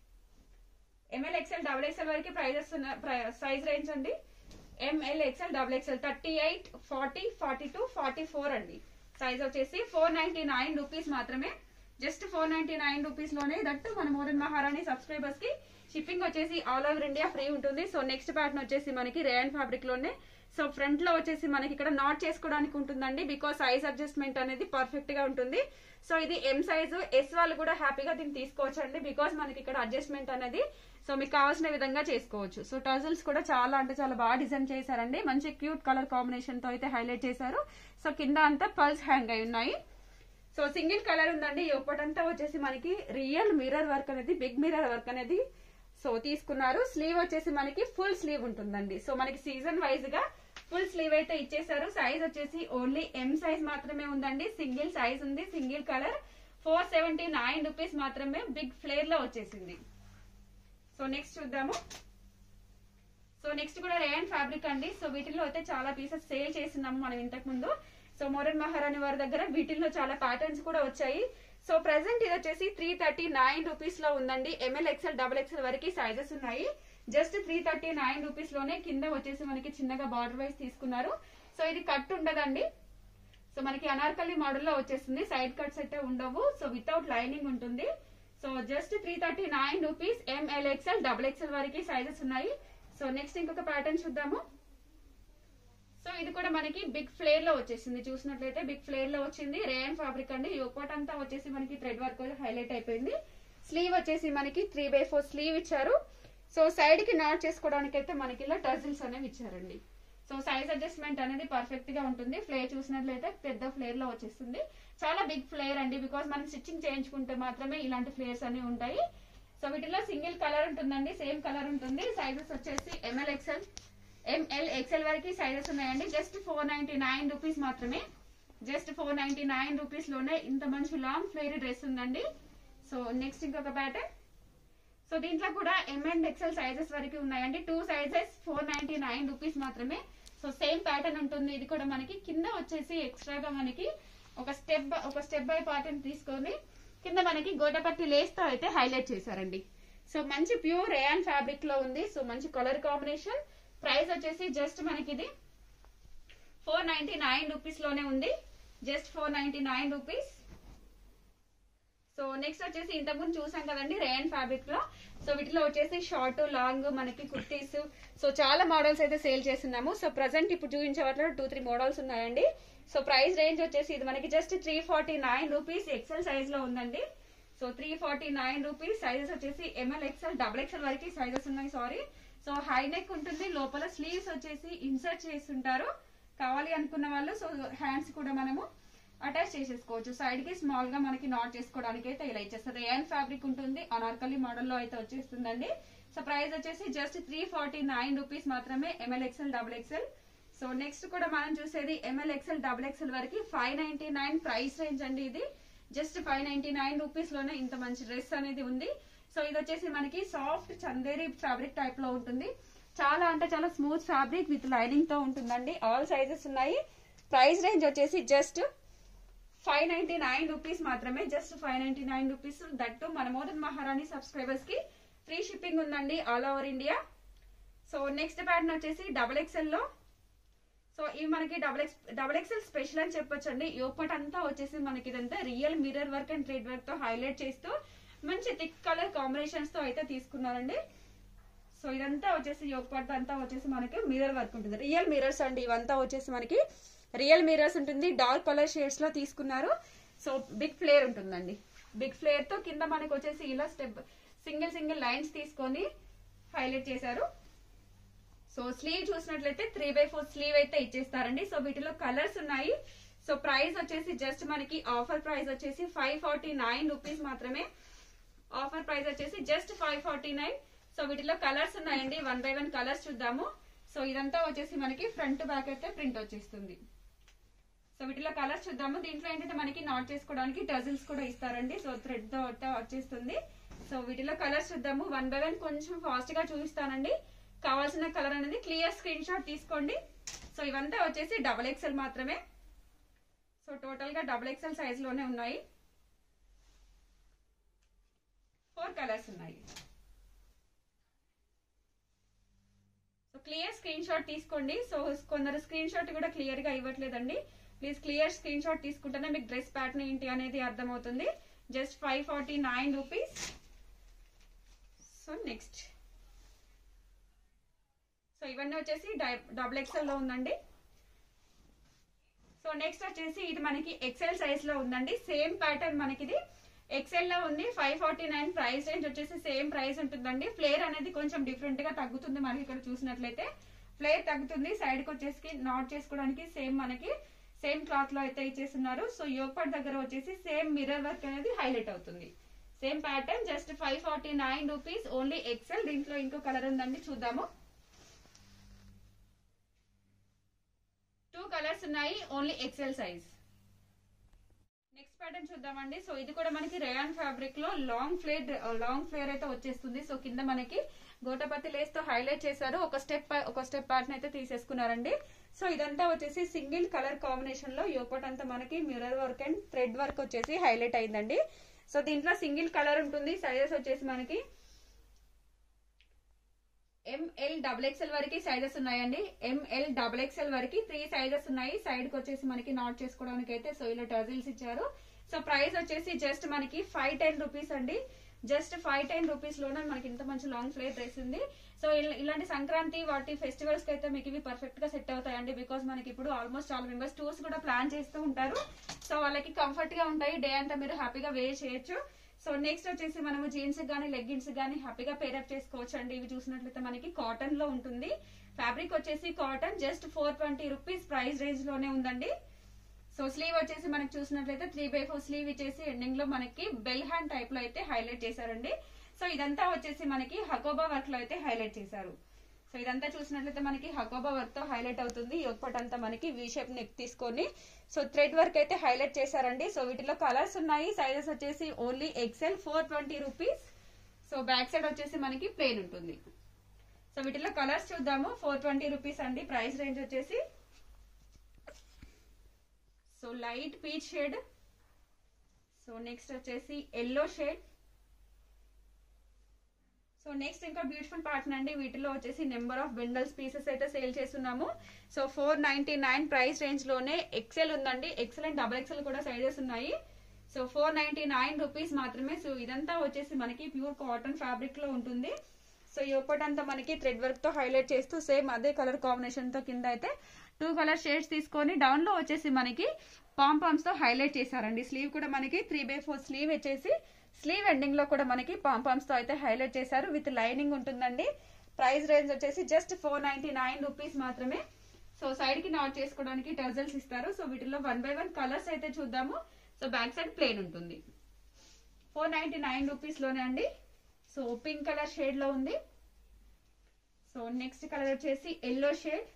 ఎంఎల్ ఎక్స్ఎల్ డబుల్ ఎక్స్ఎల్ వరకు ప్రైజెస్ సైజ్ రేంజ్ అండి M L XL double XL thirty eight forty forty two forty four అండి సైజ్ వచ్చేసి ఫోర్ నైన్టీ నైన్ రూపీస్ మాత్రమే just four ninety nine rupees లోనే that మన modern Maharani subscribers కి shipping వచ్చేసి all over India free ఉంటుంది so next pattern వచ్చేసి మనకి రేయన్ ఫ్యాబ్రిక్ లోనే సో ఫ్రంట్ లో వచ్చేసి మనకి ఇక్కడ నాట్ చేసుకోవడానికి ఉంటుందండి బికాస్ సైజ్ అడ్జస్ట్మెంట్ అనేది పర్ఫెక్ట్ గా ఉంటుంది సో ఇది ఎం సైజు ఎస్ వాళ్ళు కూడా హ్యాపీగా దీన్ని తీసుకోవచ్చు అండి బికాస్ మనకి ఇక్కడ అడ్జస్ట్మెంట్ అనేది సో మీకు కావాల్సిన విధంగా చేసుకోవచ్చు సో టజల్స్ కూడా చాలా అంటే చాలా బాగా డిజైన్ చేశారండి మంచి క్యూట్ కలర్ కాంబినేషన్ తో అయితే హైలైట్ చేశారు సో కింద అంతా పల్స్ హ్యాంగ్ అయి ఉన్నాయి సో సింగిల్ కలర్ ఉందండి ఒకటంతా వచ్చేసి మనకి రియల్ మిర్రర్ వర్క్ అనేది బిగ్ మిర్రర్ వర్క్ అనేది సో తీసుకున్నారు స్లీవ్ వచ్చేసి మనకి ఫుల్ స్లీవ్ ఉంటుందండి సో మనకి సీజన్ వైజ్ గా ఫుల్ స్లీవ్ అయితే ఇచ్చేసారు సైజ్ వచ్చేసి ఓన్లీ ఎం సైజ్ మాత్రమే ఉందండి సింగిల్ సైజ్ ఉంది single colour four seventy nine rupees మాత్రమే బిగ్ ఫ్లేర్ లో వచ్చేసింది సో నెక్స్ట్ చూద్దాము సో నెక్స్ట్ కూడా రేయన్ ఫ్యాబ్రిక్ అండి సో వీటిల్లో అయితే చాలా పీసెస్ సేల్ చేస్తున్నాము మనం ఇంతకు ముందు సో మోరన్ మహారాణి వారి దగ్గర వీటిల్లో చాలా ప్యాటర్న్స్ కూడా వచ్చాయి సో ప్రెసెంట్ ఇది వచ్చేసి త్రీ థర్టీ నైన్ రూపీస్ లో ఉందండి ఎంఎల్ ఎక్స్ఎల్ డబల్ ఎక్స్ఎల్ వరకు సైజెస్ ఉన్నాయి just three thirty nine rupees లోనే కింద వచ్చేసి మనకి చిన్నగా బార్డర్ వైజ్ తీసుకున్నారు సో ఇది కట్ ఉండదండి సో మనకి అనార్కలి మోడల్లో వచ్చేస్తుంది సైడ్ కట్స్ అయితే ఉండవు సో వితౌట్ లైనింగ్ ఉంటుంది so just three thirty nine rupees M L XL double XL వరకు సైజెస్ ఉన్నాయి సో నెక్స్ట్ ఇంకొక ప్యాటర్న్ చూద్దాము సో ఇది కూడా మనకి బిగ్ ఫ్లేర్ లో వచ్చేసింది చూసినట్లయితే బిగ్ ఫ్లేర్ లో వచ్చింది రేయన్ ఫ్యాబ్రిక్ అండి యోకోట్ అంతా వచ్చేసి మనకి థ్రెడ్ వర్క్ హైలైట్ అయిపోయింది స్లీవ్ వచ్చేసి మనకి త్రీ బై ఫోర్ స్లీవ్ ఇచ్చారు సో సైడ్ కి నాట్ చేసుకోవడానికి అయితే మనకి ఇలా టజిల్స్ అనేవి ఇచ్చారండి సో సైజ్ అడ్జస్ట్మెంట్ అనేది పర్ఫెక్ట్ గా ఉంటుంది ఫ్లేర్ చూసినట్లయితే పెద్ద ఫ్లేర్ లో వచ్చేస్తుంది చాలా బిగ్ ఫ్లేర్ అండి బికాస్ మనం స్టిచ్చింగ్ చేయించుకుంటే మాత్రమే ఇలాంటి ఫ్లేర్స్ అనేవి ఉంటాయి సో వీటిలో సింగిల్ కలర్ ఉంటుందండి సేమ్ కలర్ ఉంటుంది సైజెస్ వచ్చేసి ఎంఎల్ ఎక్స్ఎల్ ఎంఎల్ ఎక్స్ఎల్ వరకు సైజెస్ ఉన్నాయండి just four ninety nine rupees మాత్రమే just four ninety nine rupees లోనే ఇంత మంచి లాంగ్ ఫ్లేర్ డ్రెస్ ఉందండి సో నెక్స్ట్ ఇంకొక ప్యాటర్న్ సో దీంట్లో కూడా ఎం అండ్ ఎక్సెల్ సైజెస్ వరకు ఉన్నాయండి two sizes four ninety nine rupees మాత్రమే సో సేమ్ ప్యాటర్న్ ఉంటుంది ఇది కూడా మనకి కింద వచ్చేసి ఎక్స్ట్రాగా మనకి ఒక స్టెప్ ఒక స్టెప్ బై ప్యాటర్న్ తీసుకొని కింద మనకి గోటపత్తి లేస్ తో అయితే హైలైట్ చేశారండి సో మంచి ప్యూర్ రేయాన్ ఫ్యాబ్రిక్ లో ఉంది సో మంచి కలర్ కాంబినేషన్ ప్రైస్ వచ్చేసి జస్ట్ మనకి ఇది ఫోర్ నైన్టీ నైన్ రూపీస్ లోనే ఉంది just four ninety nine rupees so next వచ్చేసి ఇంతకుముందు చూసాం కదండి రేయన్ ఫ్యాబ్రిక్ లో సో వీటిలో వచ్చేసి షార్ట్ లాంగ్ మనకి కుర్తీస్ సో చాలా మోడల్స్ అయితే సేల్ చేస్తున్నాము సో ప్రజెంట్ ఇప్పుడు చూపించే వాటిలో టూ త్రీ మోడల్స్ ఉన్నాయండి సో ప్రైస్ రేంజ్ వచ్చేసి ఇది మనకి just three forty nine rupees XL size లో ఉందండి so three forty nine rupees sizes వచ్చేసి ఎంఎల్ ఎక్సెల్ డబుల్ ఎక్సెల్ వరకు సైజెస్ ఉన్నాయి సారీ సో హై నెక్ ఉంటుంది లోపల స్లీవ్స్ వచ్చేసి ఇన్సర్ట్ చేస్తుంటారు కావాలి అనుకున్న వాళ్ళు సో హ్యాండ్స్ కూడా మనము అటాచ్ చేసేసుకోవచ్చు సైడ్ కి స్మాల్ గా మనకి నాట్ చేసుకోవడానికి అయితే ఇలా ఇచ్చేస్తారు ఏఎన్ ఫ్యాబ్రిక్ ఉంటుంది అనార్కలి మోడల్ లో అయితే వచ్చేస్తుందండి సో ప్రైస్ వచ్చేసి just three forty nine rupees మాత్రమే M L XL double XL so next కూడా మనం చూసేది ఎంఎల్ ఎక్సెల్ డబుల్ ఎక్సెల్ వరకు five ninety nine price range అండి ఇది just five ninety nine rupees లోనే ఇంత మంచి డ్రెస్ అనేది ఉంది సో ఇది వచ్చేసి మనకి సాఫ్ట్ చందేరి ఫ్యాబ్రిక్ టైప్ లో ఉంటుంది చాలా అంటే చాలా స్మూత్ ఫ్యాబ్రిక్ విత్ లైనింగ్ తో ఉంటుందండి ఆల్ సైజెస్ ఉన్నాయి ప్రైస్ రేంజ్ వచ్చేసి just five ninety nine rupees మాత్రమే just five ninety nine rupees that మన మోదన్ మహారాణి సబ్స్క్రైబర్స్ కి ఫ్రీ షిప్పింగ్ ఉందండి all over India so next pattern వచ్చేసి డబుల్ ఎక్స్ఎల్ లో సో ఇవి మనకి double X double XL special అని చెప్పొచ్చండి యోపట్ అంతా వచ్చేసి మనకి ఇదంతా real mirror work and thread work తో హైలైట్ చేస్తూ మంచి థిక్ కలర్ కాంబినేషన్స్ తో అయితే తీసుకున్నారండి సో ఇదంతా వచ్చేసి యోగపాట్ అంతా వచ్చేసి మనకి మిర్రర్ వర్క్ ఉంటుంది రియల్ మిర్రర్స్ అండి ఇవంతా వచ్చేసి మనకి రియల్ మిర్రర్స్ ఉంటుంది డార్క్ కలర్ షేడ్స్ లో తీసుకున్నారు సో బిగ్ ఫ్లేర్ ఉంటుందండి బిగ్ ఫ్లేర్ తో కింద మనకి వచ్చేసి ఇలా స్టెప్ సింగిల్ సింగిల్ లైన్స్ తీసుకొని హైలైట్ చేశారు సో స్లీవ్ చూసినట్లయితే త్రీ బై ఫోర్ స్లీవ్ అయితే ఇచ్చేస్తారండి సో వీటిలో కలర్స్ ఉన్నాయి సో ప్రైస్ వచ్చేసి జస్ట్ మనకి ఆఫర్ ప్రైస్ వచ్చేసి ఫైవ్ ఫార్టీ నైన్ రూపీస్ మాత్రమే ఆఫర్ ప్రైస్ వచ్చేసి just five forty nine so వీటిలో కలర్స్ ఉన్నాయండి వన్ బై వన్ కలర్స్ చూద్దాము సో ఇదంతా వచ్చేసి మనకి ఫ్రంట్ బ్యాక్ అయితే ప్రింట్ వచ్చేస్తుంది సో వీటిలో కలర్స్ చూద్దాము దీంట్లో ఏంటంటే మనకి నాట్ చేసుకోవడానికి టజిల్స్ కూడా ఇస్తారండి సో థ్రెడ్ తో వచ్చేస్తుంది సో వీటిలో కలర్స్ చూద్దాము వన్ బై వన్ కొంచెం ఫాస్ట్ గా చూపిస్తానండి కావాల్సిన కలర్ అనేది క్లియర్ స్క్రీన్ షాట్ తీసుకోండి సో ఇవంతా వచ్చేసి డబల్ ఎక్స్ఎల్ మాత్రమే సో టోటల్ గా డబల్ ఎక్స్ఎల్ సైజ్ లోనే ఉన్నాయి ఫోర్ కలర్స్ ఉన్నాయి సో క్లియర్ స్క్రీన్ షాట్ తీసుకోండి సో కొందరు స్క్రీన్ షాట్ కూడా క్లియర్ గా ఇవ్వట్లేదండి ప్లీజ్ క్లియర్ స్క్రీన్ షాట్ తీసుకుంటేనే మీకు డ్రెస్ ప్యాటర్న్ ఏంటి అనేది అర్థమవుతుంది just five forty nine rupees so next so ఇవన్నీ వచ్చేసి డబుల్ ఎక్స్ఎల్ లో ఉందండి సో నెక్స్ట్ వచ్చేసి ఇది మనకి ఎక్సెల్ సైజ్ లో ఉందండి సేమ్ ప్యాటర్న్ మనకి ఇది ఎక్సెల్ లో ఉంది five forty nine price range వచ్చేసి సేమ్ ప్రైస్ ఉంటుందండి ఫ్లేర్ అనేది కొంచెం డిఫరెంట్ గా తగ్గుతుంది మనకి ఇక్కడ చూసినట్లయితే ఫ్లేర్ తగ్గుతుంది సైడ్ కి వచ్చేసి నాట్ చేసుకోవడానికి సేమ్ మనకి సేమ్ క్లాత్ లో అయితే ఇచ్చేస్తున్నారు సో యోగపాట్ దగ్గర వచ్చేసి సేమ్ మిర్రర్ వర్క్ అనేది హైలైట్ అవుతుంది same pattern just five forty nine rupees only XL దీంట్లో ఇంకో కలర్ ఉందండి చూద్దాము టూ కలర్స్ ఉన్నాయి only XL size next pattern చూద్దామండి సో ఇది కూడా మనకి రేయాన్ ఫ్యాబ్రిక్ లో లాంగ్ ఫ్లేర్ లాంగ్ ఫ్లేర్ అయితే వచ్చేస్తుంది సో కింద మనకి గోటపతి లేస్ తో హైలైట్ చేశారు ఒక స్టెప్ ఒక స్టెప్ ప్యాటర్న్ అయితే తీసేసుకున్నారండి సో ఇదంతా వచ్చేసి సింగిల్ కలర్ కాంబినేషన్ లో యోపట్ అంతా మనకి mirror work and thread work వచ్చేసి హైలైట్ అయిందండి సో దీంట్లో సింగిల్ కలర్ ఉంటుంది సైజెస్ వచ్చేసి మనకి ఎంఎల్ డబుల్ ఎక్స్ఎల్ వరకు సైజెస్ ఉన్నాయండి ఎంఎల్ డబుల్ ఎక్స్ఎల్ వరకు త్రీ సైజెస్ ఉన్నాయి సైడ్ కి వచ్చేసి మనకి నాట్ చేసుకోవడానికి అయితే సో ఇలా టజిల్స్ ఇచ్చారు సో ప్రైస్ వచ్చేసి జస్ట్ మనకి ఫైవ్ టెన్ రూపీస్ అండి జస్ట్ ఫైవ్ టెన్ రూపీస్ లోనే మనకి ఇంత మంచి లాంగ్ ఫ్లేర్ డ్రెస్ ఉంది సో ఇల- ఇలాంటి సంక్రాంతి వాటి ఫెస్టివల్స్ కి అయితే మీకు ఇవి పర్ఫెక్ట్ గా సెట్ అవుతాయండి బికాస్ మనకి ఇప్పుడు ఆల్మోస్ట్ చాలా మెంబర్స్ టూర్స్ కూడా ప్లాన్ చేస్తూ ఉంటారు సో వాళ్ళకి కంఫర్ట్ గా ఉంటాయి డే అంతా మీరు హ్యాపీగా వేర్ చేయొచ్చు సో నెక్స్ట్ వచ్చేసి మనము జీన్స్ గానీ లెగ్గిన్స్ గానీ హ్యాపీగా పేరప్ చేసుకోవచ్చు అండి ఇవి చూసినట్లయితే మనకి కాటన్ లో ఉంటుంది ఫ్యాబ్రిక్ వచ్చేసి cotton just four twenty rupees price range లోనే ఉందండి సో స్లీవ్ వచ్చేసి మనకి చూసినట్లయితే త్రీ బై ఫోర్ స్లీవ్ ఇచ్చేసి ఎండింగ్ లో మనకి బెల్ హ్యాండ్ టైప్ లో అయితే హైలైట్ చేశారండి సో ఇదంతా వచ్చేసి మనకి హకోబా వర్క్ లో అయితే హైలైట్ చేశారు సో ఇదంతా చూసినట్లయితే మనకి హకోబా వర్క్ తో హైలైట్ అవుతుంది అంతా మనకి వి షేప్ నెక్ తీసుకొని సో థ్రెడ్ వర్క్ అయితే హైలైట్ చేశారండి సో వీటిలో కలర్స్ ఉన్నాయి సైజెస్ వచ్చేసి only XL four twenty rupees so back side వచ్చేసి మనకి ప్లేన్ ఉంటుంది సో వీటిలో కలర్స్ చూద్దాము ఫోర్ ట్వంటీ రూపీస్ అండి ప్రైస్ రేంజ్ వచ్చేసి so light peach shade so next వచ్చేసి ఎల్లో షేడ్ సో నెక్స్ట్ ఇంకా బ్యూటిఫుల్ పార్ట్ అండి వీటిలో వచ్చేసి నెంబర్ ఆఫ్ బిండల్స్ పీసెస్ అయితే సేల్ చేస్తున్నాము so four ninety nine price range లోనే ఎక్సెల్ ఉందండి ఎక్సెల్ అండ్ డబల్ ఎక్సెల్ కూడా సైజెస్ ఉన్నాయి so four ninety nine rupees మాత్రమే సో ఇదంతా వచ్చేసి మనకి ప్యూర్ కాటన్ ఫ్యాబ్రిక్ లో ఉంటుంది సో ఈ ఒక్కటంతా మనకి థ్రెడ్ వర్క్ తో హైలైట్ చేస్తూ సేమ్ అదే కలర్ కాంబినేషన్ తో కింద అయితే టూ కలర్ షేడ్స్ తీసుకొని డౌన్ లో వచ్చేసి మనకి పాంపామ్స్ తో హైలైట్ చేశారండి స్లీవ్ కూడా మనకి త్రీ బై ఫోర్ స్లీవ్ వచ్చేసి స్లీవ్ ఎండింగ్ లో కూడా మనకి పాంపామ్స్ తో అయితే హైలైట్ చేశారు విత్ లైనింగ్ ఉంటుందండి ప్రైస్ రేంజ్ వచ్చేసి just four ninety nine rupees మాత్రమే సో సైడ్ కి నాట్ చేసుకోవడానికి టజల్స్ ఇస్తారు సో వీటిలో వన్ బై వన్ కలర్స్ అయితే చూద్దాము సో బ్యాక్ సైడ్ ప్లేన్ ఉంటుంది ఫోర్ నైన్టీ నైన్ రూపీస్ లోనే అండి సో పింక్ కలర్ షేడ్ లో ఉంది సో నెక్స్ట్ కలర్ వచ్చేసి ఎల్లో షేడ్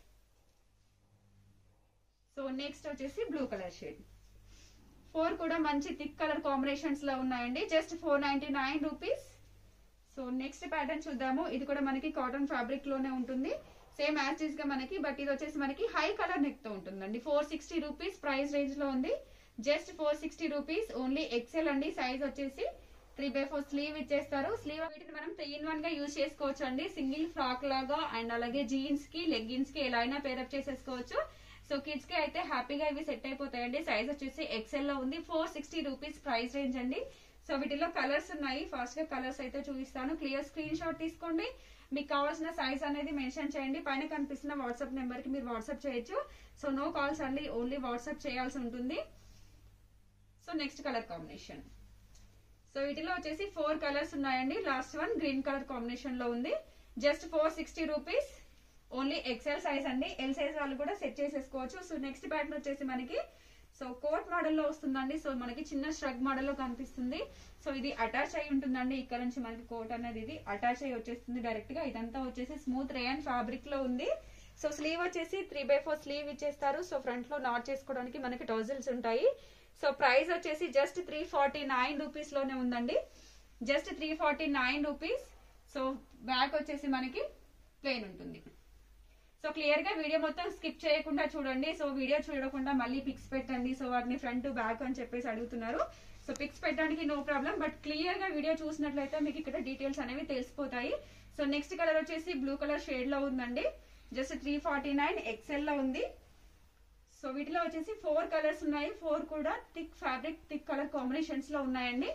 సో నెక్స్ట్ వచ్చేసి బ్లూ కలర్ షేడ్ ఫోర్ కూడా మంచి థిక్ కలర్ కాంబినేషన్స్ లో ఉన్నాయండి just four ninety nine rupees so next pattern చూద్దాము ఇది కూడా మనకి కాటన్ ఫ్యాబ్రిక్ లోనే ఉంటుంది సేమ్ యాజ్ గా మనకి బట్ ఇది వచ్చేసి మనకి హై కలర్ నెక్ తో ఉంటుందండి four sixty rupees price range లో ఉంది just four sixty rupees only XL అండి సైజ్ వచ్చేసి త్రీ బై ఫోర్ స్లీవ్ ఇచ్చేస్తారు స్లీవ్ వీటిని మనం త్రీ ఇన్ వన్ గా యూజ్ చేసుకోవచ్చు అండి సింగిల్ ఫ్రాక్ లాగా అండ్ అలాగే జీన్స్ కి లెగ్గిన్స్ కి ఎలా అయినా పేరప్ చేసేసుకోవచ్చు సో కిడ్స్ కి అయితే హ్యాపీగా ఇవి సెట్ అయిపోతాయండి సైజ్ వచ్చేసి ఎక్సెల్ లో ఉంది four sixty rupees price range అండి సో వీటిలో కలర్స్ ఉన్నాయి ఫాస్ట్ గా కలర్స్ అయితే చూపిస్తాను క్లియర్ స్క్రీన్ షాట్ తీసుకోండి మీకు కావాల్సిన సైజ్ అనేది మెన్షన్ చేయండి పైన కనిపిస్తున్న వాట్సాప్ నెంబర్ కి మీరు వాట్సాప్ చేయొచ్చు సో నో కాల్స్ అండి ఓన్లీ వాట్సాప్ చేయాల్సి ఉంటుంది so next colour combination so వీటిలో వచ్చేసి ఫోర్ కలర్స్ ఉన్నాయండి last one green colour combination లో ఉంది just four sixty rupees only XL size అండి ఎల్ సైజ్ వాళ్ళు కూడా సెట్ చేసేసుకోవచ్చు సో నెక్స్ట్ ప్యాటర్న్ వచ్చేసి మనకి సో కోట్ మోడల్ లో వస్తుందండి సో మనకి చిన్న స్ట్రగ్ మోడల్ లో కనిపిస్తుంది సో ఇది అటాచ్ అయి ఉంటుందండి ఇక్కడ నుంచి మనకి కోట్ అనేది ఇది అటాచ్ అయి వచ్చేస్తుంది డైరెక్ట్ గా ఇదంతా వచ్చేసి స్మూత్ రేయన్ ఫ్యాబ్రిక్ లో ఉంది సో స్లీవ్ వచ్చేసి త్రీ బై ఫోర్ స్లీవ్ ఇచ్చేస్తారు సో ఫ్రంట్ లో నాట్ చేసుకోవడానికి మనకి టోజిల్స్ ఉంటాయి సో ప్రైస్ వచ్చేసి just three forty nine rupees లోనే ఉందండి just three forty nine rupees so back వచ్చేసి మనకి ప్లేన్ ఉంటుంది సో క్లియర్ గా వీడియో మొత్తం స్కిప్ చేయకుండా చూడండి సో వీడియో చూడకుండా మళ్ళీ పిక్స్ పెట్టండి సో వాటిని ఫ్రంట్ బ్యాక్ అని చెప్పేసి అడుగుతున్నారు సో పిక్స్ పెట్టడానికి నో ప్రాబ్లం బట్ క్లియర్ గా వీడియో చూసినట్లయితే మీకు ఇక్కడ డీటెయిల్స్ అనేవి తెలిసిపోతాయి సో నెక్స్ట్ కలర్ వచ్చేసి బ్లూ కలర్ షేడ్ లో ఉందండి just three forty nine XL లో ఉంది సో వీటిలో వచ్చేసి ఫోర్ కలర్స్ ఉన్నాయి ఫోర్ కూడా thick fabric thick colour combinations లో ఉన్నాయండి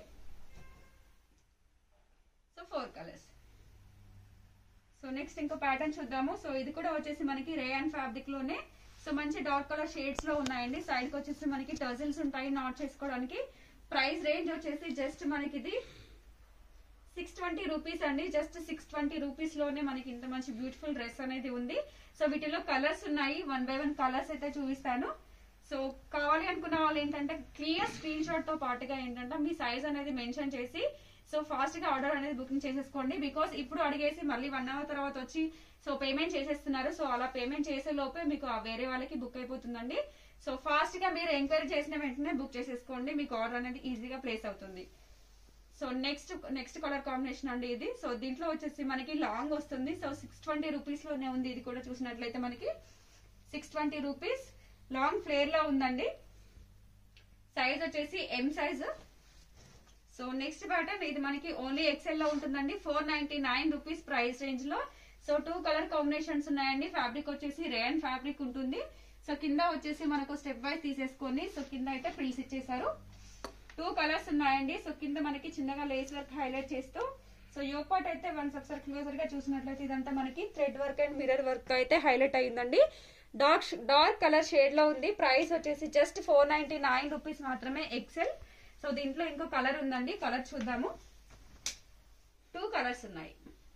so four colours so next ఇంకో ప్యాటర్న్ చూద్దాము సో ఇది కూడా వచ్చేసి మనకి రేయాన్ ఫ్యాబ్రిక్ లోనే సో మంచి డార్క్ కలర్ షేడ్స్ లో ఉన్నాయండి సైడ్ కి వచ్చేసి మనకి టజిల్స్ ఉంటాయి నాట్ చేసుకోవడానికి ప్రైస్ రేంజ్ వచ్చేసి జస్ట్ మనకి ఇది సిక్స్ ట్వంటీ రూపీస్ అండి జస్ట్ సిక్స్ ట్వంటీ రూపీస్ లోనే మనకి ఇంత మంచి బ్యూటిఫుల్ డ్రెస్ అనేది ఉంది సో వీటిలో కలర్స్ ఉన్నాయి వన్ బై వన్ కలర్స్ అయితే చూపిస్తాను సో కావాలి అనుకున్న వాళ్ళు ఏంటంటే క్లియర్ స్క్రీన్ షాట్ తో పాటుగా ఏంటంటే మీ సైజ్ అనేది మెన్షన్ చేసి సో ఫాస్ట్ గా ఆర్డర్ అనేది బుకింగ్ చేసేసుకోండి బికాస్ ఇప్పుడు అడిగేసి మళ్ళీ వన్ అవర్ తర్వాత వచ్చి సో పేమెంట్ చేసేస్తున్నారు సో అలా పేమెంట్ చేసే లోపే మీకు ఆ వేరే వాళ్ళకి బుక్ అయిపోతుందండి సో ఫాస్ట్ గా మీరు ఎంక్వైరీ చేసిన వెంటనే బుక్ చేసేసుకోండి మీకు ఆర్డర్ అనేది ఈజీగా ప్లేస్ అవుతుంది so next next colour combination అండి ఇది సో దీంట్లో వచ్చేసి మనకి లాంగ్ వస్తుంది సో సిక్స్ ట్వంటీ రూపీస్ లోనే ఉంది ఇది కూడా చూసినట్లయితే మనకి six twenty rupees long flare లో ఉందండి సైజ్ వచ్చేసి M size so next pattern ఇది మనకి ఓన్లీ ఎక్సెల్ లో ఉంటుందండి four ninety nine rupees price range లో సో టూ కలర్ కాంబినేషన్స్ ఉన్నాయండి ఫ్యాబ్రిక్ వచ్చేసి రేయన్ ఫ్యాబ్రిక్ ఉంటుంది సో కింద వచ్చేసి మనకు స్టెప్ వైజ్ తీసేసుకొని సో కింద అయితే ఫ్రిల్స్ ఇచ్చేసారు టూ కలర్స్ ఉన్నాయండి సో కింద మనకి చిన్నగా లేస్ వర్క్ హైలైట్ చేస్తూ సో యోపాట్ అయితే వన్స్ ఒకసారి క్లోజర్ గా చూసినట్లయితే ఇదంతా మనకి thread work and mirror work అయితే హైలైట్ అయ్యిందండి డార్క్ డార్క్ కలర్ షేడ్ లో ఉంది ప్రైస్ వచ్చేసి just four ninety nine rupees మాత్రమే ఎక్సెల్ సో దీంట్లో ఇంకో కలర్ ఉందండి కలర్ చూద్దాము టూ కలర్స్ ఉన్నాయి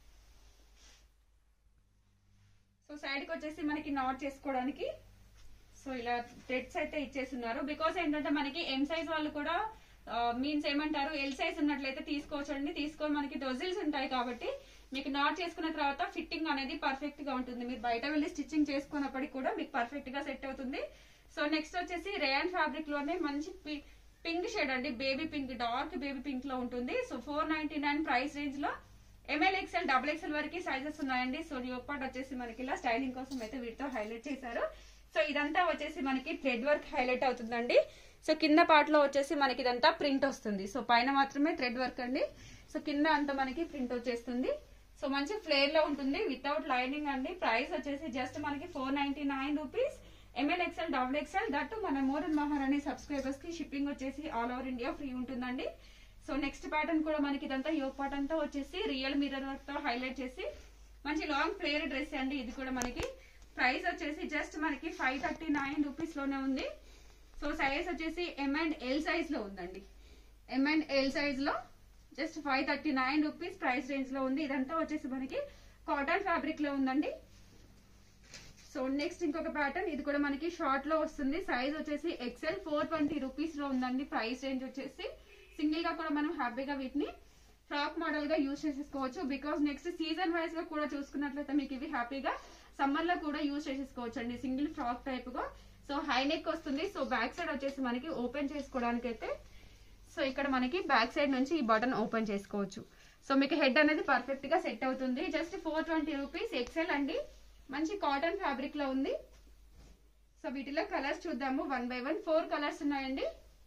సో సైడ్ కి వచ్చేసి మనకి నాట్ చేసుకోవడానికి సో ఇలా థ్రెడ్స్ అయితే ఇచ్చేస్తున్నారు బికాస్ ఏంటంటే మనకి ఎం సైజ్ వాళ్ళు కూడా మీన్స్ ఏమంటారు ఎల్ సైజ్ ఉన్నట్లయితే తీసుకోవచ్చండి తీసుకొని మనకి డొజిల్స్ ఉంటాయి కాబట్టి మీకు నాట్ చేసుకున్న తర్వాత ఫిట్టింగ్ అనేది పర్ఫెక్ట్ గా ఉంటుంది మీరు బయట వెళ్ళి స్టిచ్చింగ్ చేసుకున్నప్పటికి కూడా మీకు పర్ఫెక్ట్ గా సెట్ అవుతుంది సో నెక్స్ట్ వచ్చేసి రేయాన్ ఫ్యాబ్రిక్ లోనే మంచి పింక్ షేడ్ అండి baby pink dark baby pink లో ఉంటుంది so four ninety nine price range లో ఎంఎల్ ఎక్స్ఎల్ డబుల్ ఎక్స్ఎల్ వరకు సైజెస్ ఉన్నాయండి సో యోపాట్ వచ్చేసి మనకి ఇలా స్టైలింగ్ కోసం అయితే వీటితో హైలైట్ చేశారు సో ఇదంతా వచ్చేసి మనకి థ్రెడ్ వర్క్ హైలైట్ అవుతుందండి సో కింద పార్ట్ లో వచ్చేసి మనకి ఇదంతా ప్రింట్ వస్తుంది సో పైన మాత్రమే థ్రెడ్ వర్క్ అండి సో కింద అంతా మనకి ప్రింట్ వచ్చేస్తుంది సో మంచి ఫ్లేర్ లో ఉంటుంది వితౌట్ లైనింగ్ అండి ప్రైస్ వచ్చేసి జస్ట్ మనకి four ninety nine rupees M L XL double XL that మన మోడర్న్ మహారాణి సబ్స్క్రైబర్స్ కి షిప్పింగ్ వచ్చేసి ఆల్ ఓవర్ ఇండియా ఫ్రీ ఉంటుందండి సో నెక్స్ట్ ప్యాటర్న్ కూడా మనకి ఇదంతా యోగ్ పార్ట్ అంతా వచ్చేసి రియల్ మిర్రర్ వర్క్ తో హైలైట్ చేసి మంచి లాంగ్ ప్లేయర్ డ్రెస్ అండి ఇది కూడా మనకి ప్రైస్ వచ్చేసి జస్ట్ మనకి ఫైవ్ థర్టీ నైన్ రూపీస్ లోనే ఉంది సో సైజ్ వచ్చేసి ఎం అండ్ ఎల్ సైజ్ లో ఉందండి ఎం అండ్ ఎల్ సైజ్ లో just five thirty nine rupees price range లో ఉంది ఇదంతా వచ్చేసి మనకి కాటన్ ఫ్యాబ్రిక్ లో ఉందండి సో నెక్స్ట్ ఇంకొక ప్యాటర్న్ ఇది కూడా మనకి షార్ట్ లో వస్తుంది సైజ్ వచ్చేసి ఎక్సెల్ ఫోర్ ట్వంటీ రూపీస్ లో ఉందండి ప్రైస్ రేంజ్ వచ్చేసి సింగిల్ గా కూడా మనం హ్యాపీగా వీటిని ఫ్రాక్ మోడల్ గా యూజ్ చేసేసుకోవచ్చు బికాస్ నెక్స్ట్ సీజన్ వైజ్ గా కూడా చూసుకున్నట్లయితే మీకు ఇవి హ్యాపీగా సమ్మర్ లో కూడా యూజ్ చేసేసుకోవచ్చు అండి సింగిల్ ఫ్రాక్ టైప్ గా సో హై నెక్ వస్తుంది సో బ్యాక్ సైడ్ వచ్చేసి మనకి ఓపెన్ చేసుకోవడానికి అయితే సో ఇక్కడ మనకి బ్యాక్ సైడ్ నుంచి ఈ బటన్ ఓపెన్ చేసుకోవచ్చు సో మీకు హెడ్ అనేది పర్ఫెక్ట్ గా సెట్ అవుతుంది just four twenty rupees XL అండి మంచి కాటన్ ఫ్యాబ్రిక్ లో ఉంది సో వీటిలో కలర్స్ చూద్దాము one by one four colours ఉన్నాయండి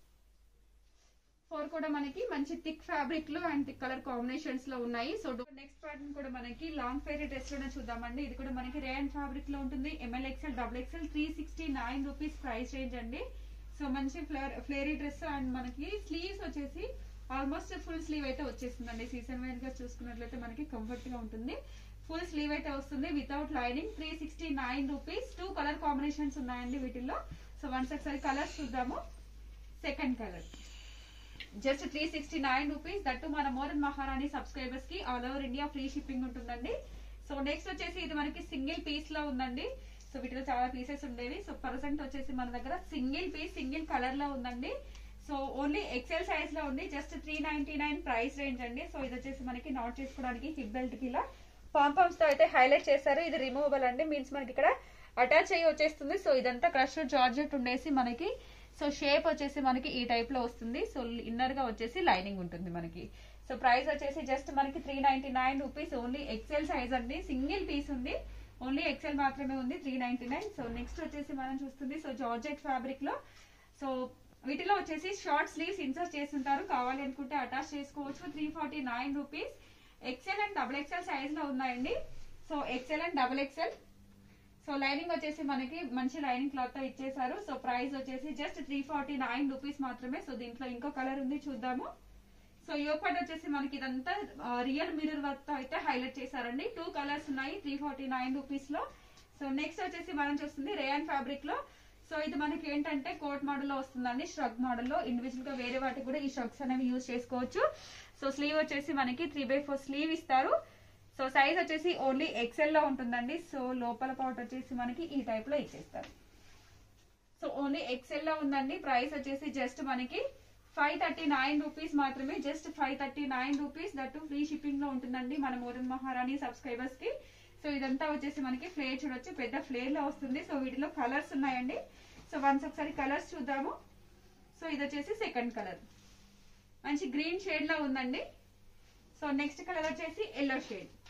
ఫోర్ కూడా మనకి మంచి థిక్ ఫ్యాబ్రిక్ లో అండ్ థిక్ కలర్ కాంబినేషన్స్ లో ఉన్నాయి సో నెక్స్ట్ ప్యాటర్న్ కూడా మనకి లాంగ్ ఫేరీ డ్రెస్ లోనే చూద్దామండి ఇది కూడా మనకి రేయన్ ఫ్యాబ్రిక్ లో ఉంటుంది M L XL double XL three sixty nine rupees price range అండి సో మంచి ఫ్లేర్ ఫ్లేరీ డ్రెస్ అండ్ మనకి స్లీవ్స్ వచ్చేసి ఆల్మోస్ట్ ఫుల్ స్లీవ్ అయితే వచ్చేస్తుందండి సీజన్ వైజ్ గా చూసుకున్నట్లయితే మనకి కంఫర్ట్ గా ఉంటుంది ఫుల్ స్లీవ్ అయితే వస్తుంది without lining three sixty nine rupees two colour combinations ఉన్నాయండి వీటిల్లో సో వన్స్ ఒకసారి కలర్స్ చూద్దాము second colour just three sixty nine rupees that మన మోడర్న్ మహారాణి సబ్స్క్రైబర్స్ కి all over India free shipping ఉంటుందండి సో నెక్స్ట్ వచ్చేసి ఇది మనకి సింగిల్ పీస్ లో ఉందండి సో వీటిలో చాలా పీసెస్ ఉండేవి సో పర్సెంట్ వచ్చేసి మన దగ్గర సింగిల్ పీస్ సింగిల్ కలర్ లో ఉందండి సో ఓన్లీ ఎక్సెల్ సైజ్ లో ఉంది just three ninety nine price range అండి సో ఇది వచ్చేసి మనకి నాట్ చేసుకోవడానికి హిప్ బెల్ట్ కి ఇలా పాంపామ్స్ తో అయితే హైలైట్ చేశారు ఇది రిమూవబుల్ అండి మీన్స్ మనకి ఇక్కడ అటాచ్ అయ్యి వచ్చేస్తుంది సో ఇదంతా క్రష్ జార్జెట్ ఉండేసి మనకి సో షేప్ వచ్చేసి మనకి ఈ టైప్ లో వస్తుంది సో ఇన్నర్ గా వచ్చేసి లైనింగ్ ఉంటుంది మనకి సో ప్రైస్ వచ్చేసి జస్ట్ మనకి three ninety nine rupees only XL size అండి సింగిల్ పీస్ ఉంది ఓన్లీ ఎక్సెల్ మాత్రమే ఉంది three ninety nine so next వచ్చేసి మనం చూస్తుంది సో జార్జెట్ ఫ్యాబ్రిక్ లో సో వీటిలో వచ్చేసి షార్ట్ స్లీవ్స్ ఇన్సర్ట్ చేస్తుంటారు కావాలి అనుకుంటే అటాచ్ చేసుకోవచ్చు three forty nine rupees XL and double XL size లో ఉన్నాయండి so XL and double XL so lining వచ్చేసి మనకి మంచి లైనింగ్ క్లాత్ తో ఇచ్చేసారు సో ప్రైస్ వచ్చేసి just three forty nine rupees మాత్రమే సో దీంట్లో ఇంకో కలర్ ఉంది చూద్దాము సో యోపట్ వచ్చేసి మనకి ఇదంతా రియల్ మిరర్ వర్క్ తో అయితే హైలైట్ చేశారండి టూ కలర్స్ ఉన్నాయి త్రీ ఫార్టీ నైన్ రూపీస్ లో సో నెక్స్ట్ వచ్చేసి మనం చూస్తుంది రేయన్ ఫ్యాబ్రిక్ లో సో ఇది మనకి ఏంటంటే కోట్ మోడల్ లో వస్తుందండి స్ట్రగ్ మోడల్ లో ఇండివిజువల్ గా వేరే వాటికి కూడా ఈ స్ట్రగ్స్ అనేవి యూజ్ చేసుకోవచ్చు సో స్లీవ్ వచ్చేసి మనకి త్రీ బై ఫోర్ స్లీవ్ ఇస్తారు సో సైజ్ వచ్చేసి ఓన్లీ ఎక్సెల్ లో ఉంటుందండి సో లోపల పాట్ వచ్చేసి మనకి ఈ టైప్ లో ఇచ్చేస్తారు సో ఓన్లీ ఎక్సెల్ లో ఉందండి ప్రైస్ వచ్చేసి జస్ట్ మనకి ఫైవ్ థర్టీ నైన్ రూపీస్ మాత్రమే just five thirty nine rupees that free shipping లో ఉంటుందండి మన మోరన్ మహారాణి సబ్స్క్రైబర్స్ కి సో ఇదంతా వచ్చేసి మనకి ఫ్లేర్ చూడొచ్చు పెద్ద ఫ్లేర్ లో వస్తుంది సో వీటిలో కలర్స్ ఉన్నాయండి సో వన్స్ ఒకసారి కలర్స్ చూద్దాము సో ఇది వచ్చేసి సెకండ్ కలర్ మంచి గ్రీన్ షేడ్ లో ఉందండి సో నెక్స్ట్ కలర్ వచ్చేసి ఎల్లో షేడ్